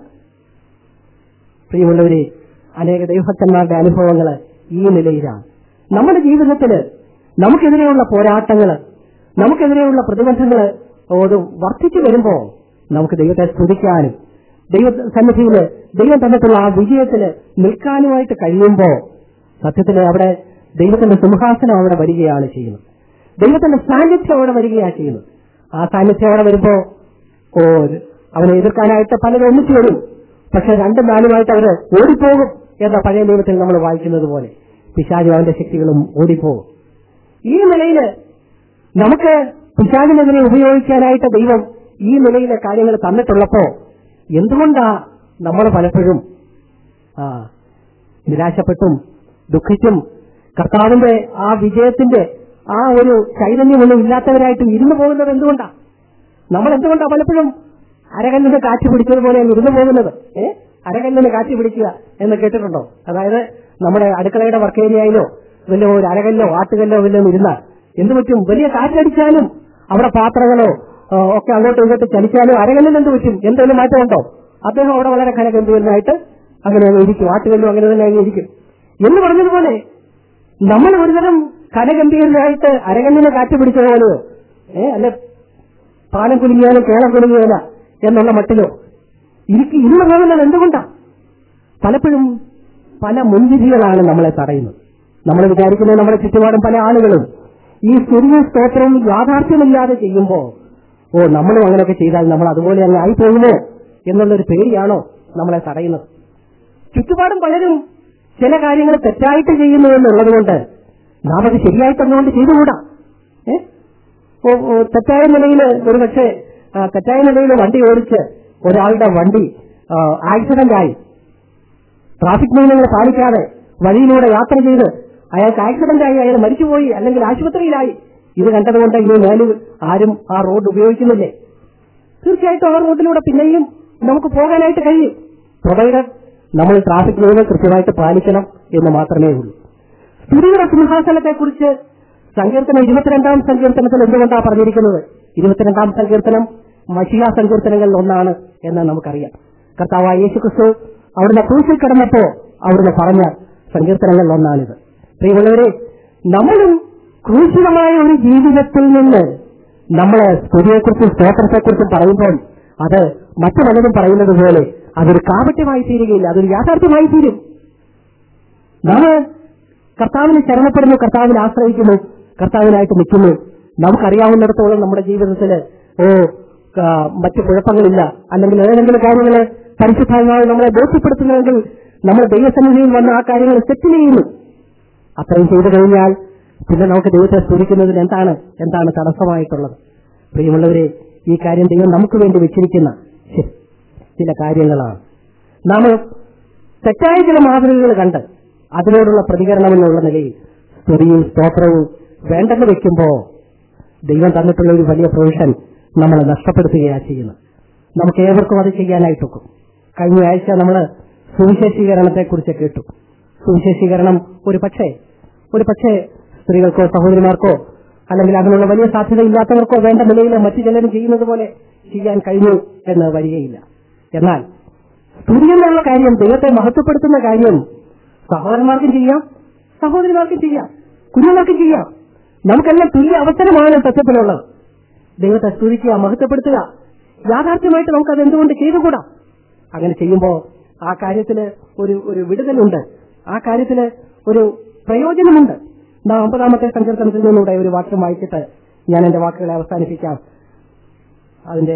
പ്രിയമുള്ളവരെ അനേക ദൈവഭക്തന്മാരുടെ അനുഭവങ്ങൾ ഈ നിലയിലാണ് നമ്മുടെ ജീവിതത്തിൽ നമുക്കെതിരെയുള്ള പോരാട്ടങ്ങൾ നമുക്കെതിരെയുള്ള പ്രതിബന്ധങ്ങൾ അത് വർദ്ധിച്ചു വരുമ്പോ നമുക്ക് ദൈവത്തെ സ്തുതിക്കാനും ദൈവ സന്നിധിയിൽ ദൈവം തന്നിട്ടുള്ള ആ വിജയത്തിൽ നിൽക്കാനുമായിട്ട് കഴിയുമ്പോ സത്യത്തിൽ അവിടെ ദൈവത്തിന്റെ സിംഹാസനം അവിടെ വരികയാണ് ചെയ്യുന്നത് ദൈവത്തിന്റെ സാന്നിധ്യം അവിടെ വരികയാണ് ചെയ്യുന്നത് ആ സാന്നിധ്യം അവിടെ വരുമ്പോ ഓ അവനെ എതിർക്കാനായിട്ട് പലരും ഒന്നിച്ചു വരും പക്ഷെ രണ്ടും നാലുമായിട്ട് അവര് ഓടിപ്പോകും എന്ന പഴയ നിയമത്തിൽ നമ്മൾ വായിക്കുന്നത് പോലെ പിശാചും അവന്റെ ശക്തികളും ഓടിപ്പോകും ഈ നിലയില് നമുക്ക് പിശാചിനെതിരെ ഉപയോഗിക്കാനായിട്ട് ദൈവം ഈ നിലയിലെ കാര്യങ്ങൾ തന്നിട്ടുള്ളപ്പോ എന്തുകൊണ്ടാ നമ്മൾ പലപ്പോഴും ആ നിരാശപ്പെട്ടും ദുഃഖിച്ചും കർത്താവിന്റെ ആ വിജയത്തിന്റെ ആ ഒരു ചൈതന്യമൊന്നും ഇല്ലാത്തവരായിട്ട് ഇരുന്നു പോകുന്നത് എന്തുകൊണ്ടാ നമ്മൾ എന്തുകൊണ്ടാ പലപ്പോഴും അരകല്ലിന് കാറ്റ് പിടിച്ചതുപോലെ അങ്ങ് ഇരുന്നു പോകുന്നത് ഏ അരകല്ലിന് കാറ്റ് പിടിക്കുക എന്ന് കേട്ടിട്ടുണ്ടോ അതായത് നമ്മുടെ അടുക്കളയുടെ വർക്ക് ഏരിയയിലോ വല്ല ഒരു അരകല്ലോ ആട്ടുകല്ലോ വല്ലതും ഇരുന്നാൽ എന്ത് പറ്റും വലിയ കാറ്റടിച്ചാലും അവിടെ പാത്രങ്ങളോ ആ, ഒക്കെ അങ്ങോട്ടും ഇങ്ങോട്ടും ചലിച്ചാലും അരകല്ലിന് എന്ത് പറ്റും എന്തെങ്കിലും മാറ്റമുണ്ടോ അദ്ദേഹം അവിടെ വളരെ ഘനഗംഭീരനായിട്ട് അങ്ങനെ അങ്ങ് ഇരിക്കും ആട്ടുകല്ലും അങ്ങനെ തന്നെ അങ്ങ് ഇരിക്കും എന്ന് പറഞ്ഞതുപോലെ നമ്മൾ ഒരുതരം ഘനഗംഭീരനായിട്ട് അരകല്ലിന് കാറ്റ് പിടിച്ചതുപോലെയോ ഏ അല്ലെ പാലം കുലുങ്ങിയാലും കേളം കുലുങ്ങിയാല എന്നുള്ള മട്ടിലോ എനിക്ക് ഇന്ന് പോകുന്നത് എന്തുകൊണ്ടാ പലപ്പോഴും പല മുൻവിധികളാണ് നമ്മളെ തടയുന്നത് നമ്മൾ വിചാരിക്കുന്നത് നമ്മുടെ ചുറ്റുപാടും പല ആളുകളും ഈ സ്തുതിയും സ്തോത്രവും യാഥാർത്ഥ്യമില്ലാതെ ചെയ്യുമ്പോ ഓ നമ്മളും അങ്ങനെയൊക്കെ ചെയ്താൽ നമ്മൾ അതുപോലെ അങ്ങ് ആയി പോകുമോ എന്നുള്ളൊരു പേടിയാണോ നമ്മളെ തടയുന്നത് ചുറ്റുപാടും പലരും ചില കാര്യങ്ങൾ തെറ്റായിട്ട് ചെയ്യുന്നു എന്നുള്ളത് കൊണ്ട് നാം അത് ശരിയായിട്ടൊന്നുകൊണ്ട് ചെയ്തുകൂടാ ഏ ഓ, ഓ, തെറ്റായ നിലയിൽ ഒരുപക്ഷെ ആ, തെറ്റായ നിലയിൽ വണ്ടി ഓടിച്ച് ഒരാളുടെ വണ്ടി ആക്സിഡന്റ് ആയി ട്രാഫിക് നിയമങ്ങൾ പാലിക്കാതെ വഴിയിലൂടെ യാത്ര ചെയ്ത് അയാൾക്ക് ആക്സിഡന്റ് ആയി അയാൾ മരിച്ചുപോയി അല്ലെങ്കിൽ ആശുപത്രിയിലായി ഇത് കണ്ടതുകൊണ്ട് ഇനി മേലിൽ ആരും ആ റോഡ് ഉപയോഗിക്കുന്നില്ലേ തീർച്ചയായിട്ടും ആ റോഡിലൂടെ പിന്നെയും നമുക്ക് പോകാനായിട്ട് കഴിയും പ്രൊവൈഡർ നമ്മൾ ട്രാഫിക് നിയമം കൃത്യമായിട്ട് പാലിക്കണം എന്ന് മാത്രമേ ഉള്ളൂ സ്തുതിയുടെ സിംഹാസനത്തെ കുറിച്ച് സങ്കീർത്തനം ഇരുപത്തിരണ്ടാം സങ്കീർത്തനത്തിൽ എന്തുകൊണ്ടാ പറഞ്ഞിരിക്കുന്നത് ഇരുപത്തിരണ്ടാം സങ്കീർത്തനം മഷിയ സങ്കീർത്തനങ്ങളിൽ ഒന്നാണ് എന്ന് നമുക്കറിയാം കർത്താവായ യേശുക്രിസ്തു അവിടുന്ന് ക്രൂശിൽ കിടന്നപ്പോ അവിടുന്ന് പറഞ്ഞ സങ്കീർത്തനങ്ങളിൽ ഒന്നാണിത് പ്രിയമുള്ളവരെ നമ്മളും ക്രൂശിതമായ ഒരു ജീവിതത്തിൽ നിന്ന് നമ്മള് സ്തുതിയെക്കുറിച്ചും സ്തോത്രത്തെക്കുറിച്ചും പറയുമ്പോൾ അത് മറ്റു പലരും പറയുന്നത് പോലെ അതൊരു കാപട്യമായി തീരുകയില്ല അതൊരു യാഥാർത്ഥ്യമായി തീരും നാം കർത്താവിനെ ശരണപ്പെടുന്നു കർത്താവിനെ ആശ്രയിക്കുന്നു കർത്താവിനായിട്ട് നിൽക്കുന്നു നമുക്കറിയാവുന്നിടത്തോളം നമ്മുടെ ജീവിതത്തിൽ ഓ ആ, മറ്റു കുഴപ്പങ്ങളില്ല അല്ലെങ്കിൽ ഏതെങ്കിലും കാര്യങ്ങൾ പരിശുദ്ധമായി നമ്മളെ ബോധ്യപ്പെടുത്തുന്നുവെങ്കിൽ നമ്മൾ ദൈവസന്നിധിയിൽ വന്ന് ആ കാര്യങ്ങൾ സെറ്റിൽ ചെയ്യുന്നു അത്രയും ചെയ്തു കഴിഞ്ഞാൽ പിന്നെ നമുക്ക് ദൈവത്തെ സ്തുതിക്കുന്നതിന് എന്താണ് എന്താണ് തടസ്സമായിട്ടുള്ളത് പ്രിയമുള്ളവരെ ഈ കാര്യം ദൈവം നമുക്ക് വേണ്ടി വെച്ചിരിക്കുന്ന ചി- ചില കാര്യങ്ങളാണ് നാം തെറ്റായ ചില മാതൃകകൾ കണ്ട് അതിനോടുള്ള പ്രതികരണം എന്നുള്ള നിലയിൽ സ്തുതിയും സ്തോത്രവും വേണ്ടെന്ന് വെക്കുമ്പോ ദൈവം തന്നിട്ടുള്ള ഒരു വലിയ പ്രൊവിഷൻ നമ്മളെ നഷ്ടപ്പെടുത്തുകയാണ് ചെയ്യുന്നത് നമുക്ക് ഏവർക്കും അത് ചെയ്യാനായിട്ടൊക്കും കഴിഞ്ഞ ആഴ്ച നമ്മൾ സുവിശേഷീകരണത്തെക്കുറിച്ച് കേട്ടു സുവിശേഷീകരണം ഒരു പക്ഷേ ഒരു പക്ഷേ സ്ത്രീകൾക്കോ സഹോദരിമാർക്കോ അല്ലെങ്കിൽ അതിനുള്ള വലിയ സാധ്യതയില്ലാത്തവർക്കോ വേണ്ട നിലയിൽ മറ്റു ചിലരും ചെയ്യുന്നത് പോലെ ചെയ്യാൻ കഴിഞ്ഞു എന്ന് വരികയില്ല എന്നാൽ സ്തുതി എന്നുള്ള കാര്യം ദൈവത്തെ മഹത്വപ്പെടുത്തുന്ന കാര്യം സഹോദരന്മാർക്കും ചെയ്യാം സഹോദരിമാർക്കും ചെയ്യാം കുഞ്ഞുങ്ങൾക്കും ചെയ്യാം നമുക്കെല്ലാം തുല്യ അവസരമാണ് സത്യത്തിലുള്ളത് ദൈവത്തെ സ്തുതിക്കുക മഹത്വപ്പെടുത്തുക യാഥാർത്ഥ്യമായിട്ട് നമുക്ക് അത് എന്തുകൊണ്ട് ചെയ്തുകൂടാ അങ്ങനെ ചെയ്യുമ്പോൾ ആ കാര്യത്തില് ഒരു ഒരു വിടുതലുണ്ട് ആ കാര്യത്തില് ഒരു പ്രയോജനമുണ്ട് നാം അമ്പതാമത്തെ സങ്കീർത്തനത്തിൽ നിന്നൂടെ ഒരു വാക്യം വായിച്ചിട്ട് ഞാൻ എന്റെ വാക്കുകളെ അവസാനിപ്പിക്കാം അതിന്റെ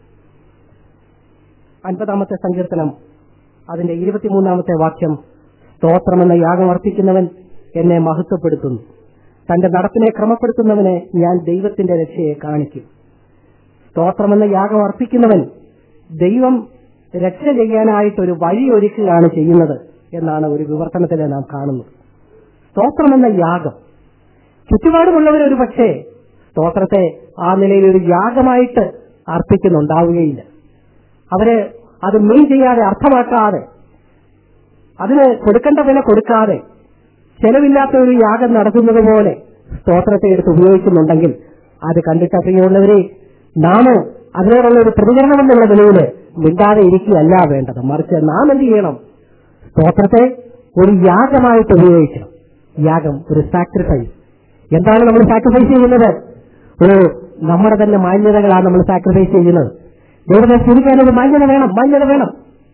അൻപതാമത്തെ സങ്കീർത്തനം അതിന്റെ ഇരുപത്തിമൂന്നാമത്തെ വാക്യം സ്തോത്രമെന്ന യാഗം അർപ്പിക്കുന്നവൻ എന്നെ മഹത്വപ്പെടുത്തുന്നു തന്റെ നടപ്പിനെ ക്രമപ്പെടുത്തുന്നവനെ ഞാൻ ദൈവത്തിന്റെ രക്ഷയെ കാണിക്കും സ്തോത്രമെന്ന യാഗം അർപ്പിക്കുന്നവൻ ദൈവം രക്ഷ ചെയ്യാനായിട്ട് ഒരു വഴി ഒരുക്കുകയാണ് ചെയ്യുന്നത് എന്നാണ് ഒരു വിവർത്തനത്തിൽ നാം കാണുന്നത് സ്തോത്രമെന്ന യാഗം ചുറ്റുപാടുമുള്ളവർ ഒരു പക്ഷേ സ്തോത്രത്തെ ആ നിലയിൽ ഒരു യാഗമായിട്ട് അർപ്പിക്കുന്നുണ്ടാവുകയില്ല അവര് അത് മെയിൻ ചെയ്യാതെ അർത്ഥമാക്കാതെ അതിന് കൊടുക്കേണ്ട വില കൊടുക്കാതെ ചെലവില്ലാത്ത ഒരു യാഗം നടത്തുന്നത് പോലെ സ്തോത്രത്തെ എടുത്ത് ഉപയോഗിക്കുന്നുണ്ടെങ്കിൽ അത് കണ്ടിട്ട് പ്രിയമുള്ളവരെ നാം അതിനോടുള്ള ഒരു പ്രതികരണം എന്നുള്ള നിലയിൽ മിണ്ടാതെ ഇരിക്കുകയല്ല വേണ്ടത് മറിച്ച് നാം എന്ത് ചെയ്യണം സ്തോത്രത്തെ ഒരു യാഗമായിട്ട് ഉപയോഗിക്കണം യാഗം ഒരു സാക്രിഫൈസ് എന്താണ് നമ്മൾ സാക്രിഫൈസ് ചെയ്യുന്നത് ഒരു നമ്മുടെ തന്നെ മാന്യതകളാണ് നമ്മൾ സാക്രിഫൈസ് ചെയ്യുന്നത് ദൈവത്തെ സ്തുതിക്കാൻ ഒരു മാന്യത വേണം മാന്യത വേണം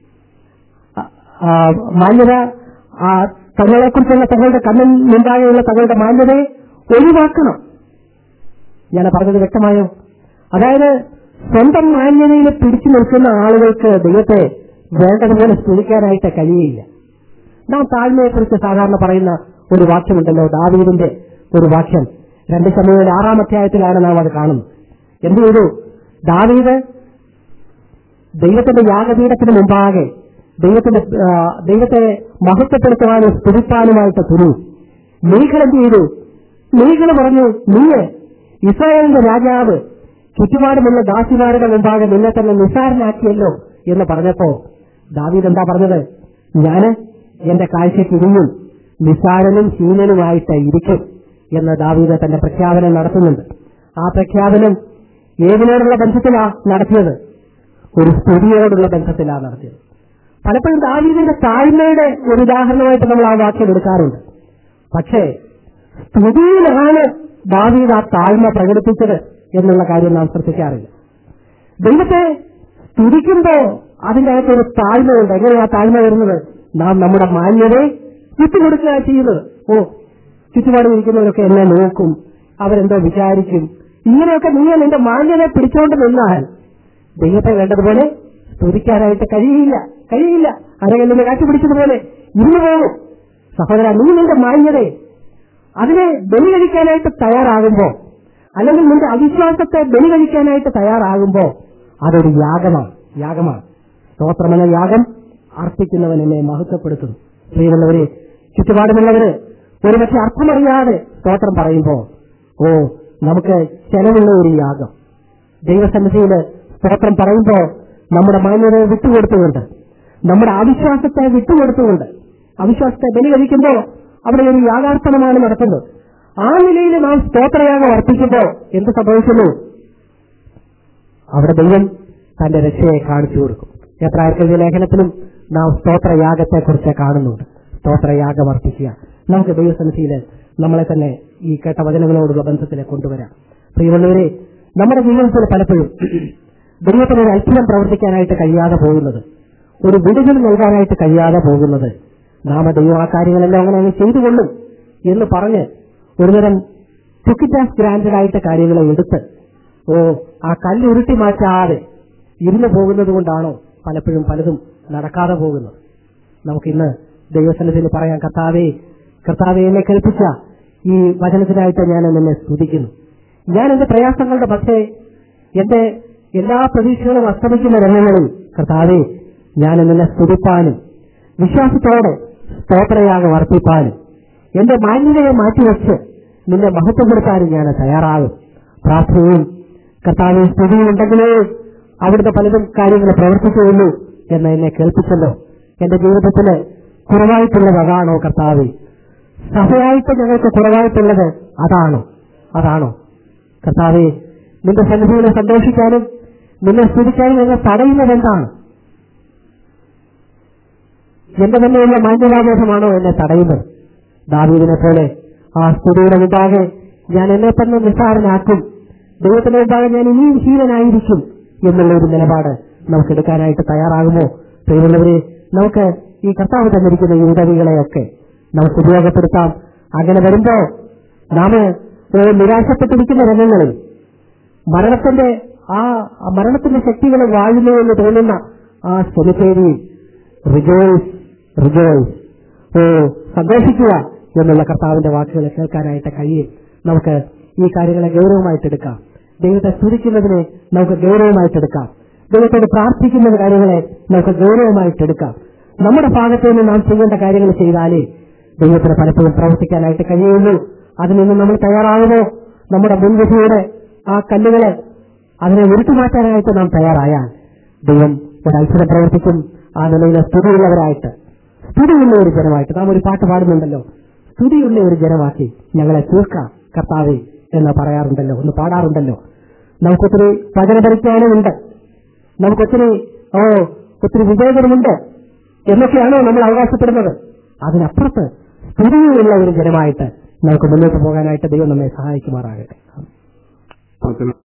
ആ- ആ, മാന്യത ആ തങ്ങളെക്കുറിച്ചുള്ള തങ്ങളുടെ കണ്ണിൽ മുമ്പാകെയുള്ള തങ്ങളുടെ മാന്യതയെ ഒഴിവാക്കണം ഞാൻ പറഞ്ഞത് വ്യക്തമായോ അതായത് സ്വന്തം മാന്യതയിൽ പിടിച്ചു നിൽക്കുന്ന ആളുകൾക്ക് ദൈവത്തെ വേണ്ടതുപോലെ സ്തുതിക്കാനായിട്ട് കഴിയില്ല നാം താഴ്മയെക്കുറിച്ച് സാധാരണ പറയുന്ന ഒരു വാക്യമുണ്ടല്ലോ ദാവീദിന്റെ ഒരു വാക്യം രണ്ട് സമയങ്ങളുടെ ആറാം അധ്യായത്തിലാണ് നാം അത് കാണുന്നത് എന്ത് ചെയ്തു ദാവീദ് ദൈവത്തിന്റെ യാഗപീഠത്തിന് മുമ്പാകെ ദൈവത്തിന്റെ ആ, ദൈവത്തെ മഹത്വപ്പെടുത്തുവാനും സ്തുതിപ്പാനുമായിട്ട് തുറു മീഖൽ എന്ത് ചെയ്തു മീഖൽ പറഞ്ഞു നീയ് ഇസ്രായേലിന്റെ രാജാവ് ചുറ്റുപാടുമുള്ള ദാസിമാരുടെ മുമ്പാകെ നിന്നെ തന്നെ നിസ്സാരനാക്കിയല്ലോ എന്ന് പറഞ്ഞപ്പോ ദാവീദ് എന്താ പറഞ്ഞത് ഞാന് എന്റെ കാഴ്ചയ്ക്ക് ഇനിയും നിസ്സാരനും ഹീനനുമായിട്ട് ഇരിക്കും എന്ന് ദാവീദ് തന്റെ പ്രഖ്യാപനം നടത്തുന്നുണ്ട് ആ പ്രഖ്യാപനം ഏതിനോടുള്ള ബന്ധത്തിലാ നടത്തിയത് ഒരു സ്തുതിയോടുള്ള ബന്ധത്തിലാണ് നടത്തിയത് പലപ്പോഴും ദാവീദിന്റെ താഴ്മയുടെ ഒരു ഉദാഹരണമായിട്ട് നമ്മൾ ആ വാക്യം എടുക്കാറുണ്ട് പക്ഷേ സ്തുതിയിലാണ് ദാവീദ് ആ താഴ്മ പ്രകടിപ്പിച്ചത് എന്നുള്ള കാര്യം നാം ശ്രദ്ധിക്കാറില്ല ദൈവത്തെ സ്തുതിക്കുമ്പോ അതിന്റെ അകത്ത് ഒരു താഴ്മയുണ്ട് എങ്ങനെയാ താഴ്മ വരുന്നത് നാം നമ്മുടെ മാന്യതയെ വിട്ടുകൊടുക്കുക ചെയ്യുന്നത് ഓ ചുറ്റുപാടും ഇരിക്കുന്നവരൊക്കെ എന്നെ നോക്കും അവരെന്തോ വിചാരിക്കും ഇങ്ങനെയൊക്കെ നീ നിന്റെ മാന്യതയെ പിടിച്ചുകൊണ്ട് നിന്നാൽ ദൈവത്തെ വേണ്ടതുപോലെ സ്തുതിക്കാനായിട്ട് കഴിയില്ല കഴിയില്ല അരകല്ലിനെ കാറ്റ് പിടിച്ചതുപോലെ ഇന്ന് പോകും സഹോദര നീ നിന്റെ മാന്യതയെ അതിനെ ബലി കഴിക്കാനായിട്ട് തയ്യാറാകുമ്പോ അല്ലെങ്കിൽ നിന്റെ അവിശ്വാസത്തെ ബലി കഴിക്കാനായിട്ട് തയ്യാറാകുമ്പോ അതൊരു യാഗമാണ് യാഗമാണ് സ്തോത്രമെന്ന യാഗം അർപ്പിക്കുന്നവൻ എന്നെ മഹത്വപ്പെടുത്തുന്നു പ്രിയമുള്ളവരെ ചുറ്റുപാടുമുള്ളവര് ഒരുപക്ഷെ അർത്ഥമറിയാതെ സ്തോത്രം പറയുമ്പോ ഓ നമുക്ക് ചെലവുള്ള ഒരു യാഗം ദൈവസന്നിധിയിൽ സ്തോത്രം പറയുമ്പോ നമ്മുടെ മാന്യതയെ വിട്ടുകൊടുത്തുകൊണ്ട് നമ്മുടെ അവിശ്വാസത്തെ വിട്ടുകൊടുത്തുകൊണ്ട് അവിശ്വാസത്തെ ബലി കഴിക്കുമ്പോ അവിടെ ഒരു യാഥാർത്ഥ്യമാണ് നടത്തുന്നത് ആ നിലയിൽ നാം സ്തോത്രയാഗം അർപ്പിക്കുമ്പോ എന്ത് സംഭവിക്കുന്നു അവിടെ ദൈവം തന്റെ രക്ഷയെ കാണിച്ചു കൊടുക്കും എത്രാർക്കെഴുതിയ ലേഖനത്തിലും നാം സ്തോത്രയാഗത്തെ കുറിച്ച് കാണുന്നുണ്ട് സ്തോത്രയാഗം അർപ്പിക്കുക നമുക്ക് ദൈവസന്നിധിയിൽ നമ്മളെ തന്നെ ഈ കേട്ട വചനങ്ങളോടുള്ള ബന്ധത്തിലേക്ക് കൊണ്ടുവരാം പ്രിയമുള്ളവരെ നമ്മുടെ ജീവിതത്തിൽ പലപ്പോഴും ദൈവത്തിന് ഒരു അത്ഭുതം പ്രവർത്തിക്കാനായിട്ട് കഴിയാതെ പോകുന്നത് ഒരു വിടുതൽ നൽകാനായിട്ട് കഴിയാതെ പോകുന്നത് നാമ ദൈവം ആ കാര്യങ്ങളെല്ലാം അങ്ങനെ അങ്ങ് ചെയ്തു കൊള്ളും എന്ന് പറഞ്ഞ് ഒരുതരം ടിക്കറ്റാസ് ഗ്രാൻഡഡ് ആയിട്ട് കാര്യങ്ങളെ എടുത്ത് ഓ ആ കല്ല് ഉരുട്ടി മാറ്റാതെ ഇരുന്ന് പോകുന്നത് കൊണ്ടാണോ പലപ്പോഴും പലതും നടക്കാതെ പോകുന്നത് നമുക്കിന്ന് ദൈവസനത്തിൽ പറയാം കർത്താവേ കർത്താവെ എന്നെ കേൾപ്പിച്ച ഈ വചനത്തിനായിട്ട് ഞാൻ നിന്നെ സ്തുതിക്കുന്നു ഞാൻ എന്റെ പ്രയാസങ്ങളുടെ പക്ഷേ എന്റെ എല്ലാ പ്രതീക്ഷകളും അസ്തമിക്കുന്ന രംഗങ്ങളിൽ കർത്താവെ ഞാൻ നിന്നെ സ്തുതിപ്പാനും വിശ്വാസത്തോടെ സ്തോത്രയാഗം വർദ്ധിപ്പാനും എന്റെ മാന്യതയെ മാറ്റിവെച്ച് നിന്നെ മഹത്വപ്പെടുത്താനും ഞാൻ തയ്യാറാകും പ്രാർത്ഥനയും കർത്താവിന് സ്തുതിയുണ്ടെങ്കിലേ അവിടുത്തെ പലതും കാര്യങ്ങൾ പ്രവർത്തിക്കുകയുള്ളൂ എന്ന് എന്നെ കേൾപ്പിച്ചല്ലോ എന്റെ ജീവിതത്തില് കുറവായിട്ടുള്ളത് അതാണോ കർത്താവ് സഭയായിട്ട് ഞങ്ങൾക്ക് കുറവായിട്ടുള്ളത് അതാണോ അതാണോ കർത്താവെ നിന്റെ സന്നിധിയിൽ സന്തോഷിക്കാനും നിന്നെ സ്തുതിക്കാനും ഞങ്ങൾ തടയുന്നത് എന്താണ് എന്റെ തന്നെയുള്ള മാന്യതാബോധമാണോ എന്നെ തടയുന്നത് ദാവീദിനെ പോലെ ആ സ്തുതിയുടെ മുമ്പാകെ ഞാൻ എന്നെ തന്നെ നിസ്സാരനാക്കും ദൈവത്തിന്റെ മുമ്പാകെ ഞാൻ ഇനിയും ഹീനനായിരിക്കും എന്നുള്ള ഒരു നിലപാട് നമുക്ക് എടുക്കാനായിട്ട് തയ്യാറാകുമോ പ്രിയമുള്ളവരെ നമുക്ക് ഈ കർത്താവ് തന്നിരിക്കുന്ന ഈ ഉദവികളെയൊക്കെ നമുക്ക് ഉപയോഗപ്പെടുത്താം അങ്ങനെ വരുമ്പോ നാം ഏഹ്, നിരാശപ്പെട്ടിരിക്കുന്ന രംഗങ്ങളിൽ മരണത്തിന്റെ ആ ആ മരണത്തിന്റെ ശക്തികൾ വാഴുന്നു എന്ന് തോന്നുന്ന ആ സെമിത്തേരിയിൽ റിജോയ്സ് റിജോയ്സ് ഓ സന്തോഷിക്കുക എന്നുള്ള കർത്താവിന്റെ വാക്കുകൾ കേൾക്കാനായിട്ട് കഴിയും നമുക്ക് ഈ കാര്യങ്ങളെ ഗൗരവമായിട്ട് എടുക്കാം ദൈവത്തെ സ്തുതിക്കുന്നതിനെ നമുക്ക് ഗൗരവമായിട്ട് എടുക്കാം ദൈവത്തോട് പ്രാർത്ഥിക്കുന്ന കാര്യങ്ങളെ നമുക്ക് ഗൗരവമായിട്ട് എടുക്കാം നമ്മുടെ ഭാഗത്ത് നിന്ന് നാം ചെയ്യേണ്ട കാര്യങ്ങൾ ചെയ്താലേ ദൈവത്തിന് പലപ്പോഴും പ്രവർത്തിക്കാനായിട്ട് കഴിയുള്ളൂ അതിനൊന്നും നമ്മൾ തയ്യാറാകുമോ നമ്മുടെ മുൻവിധിയുടെ ആ കല്ലുകളെ അതിനെ ഉരുട്ടുമാറ്റാനായിട്ട് നാം തയ്യാറായാൽ ദൈവം ഒരു അത്ഭുതം പ്രവർത്തിക്കും ആ നിലയിൽ സ്തുതിയുള്ളവരായിട്ട് സ്തുതിയുള്ള ഒരു ജനമായിട്ട് നാം ഒരു പാട്ട് പാടുന്നുണ്ടല്ലോ സ്തുതിയുള്ള ഒരു ജനമാക്കി ഞങ്ങളെ തീർക്കാം കർത്താവെ എന്ന് പറയാറുണ്ടല്ലോ ഒന്ന് പാടാറുണ്ടല്ലോ നമുക്കൊത്തിരി വചനപരിജ്ഞാനമുണ്ട് നമുക്കൊത്തിരി ഓ ഒത്തിരി വിവേചനമുണ്ട് എന്നൊക്കെയാണോ നമ്മൾ അവകാശപ്പെടുന്നത് അതിനപ്പുറത്ത് സ്തുതിയുള്ള ഒരു ജനമായിട്ട് നമുക്ക് മുന്നോട്ട് പോകാനായിട്ട് ദൈവം നമ്മെ സഹായിക്കുമാറാകട്ടെ നമുക്ക്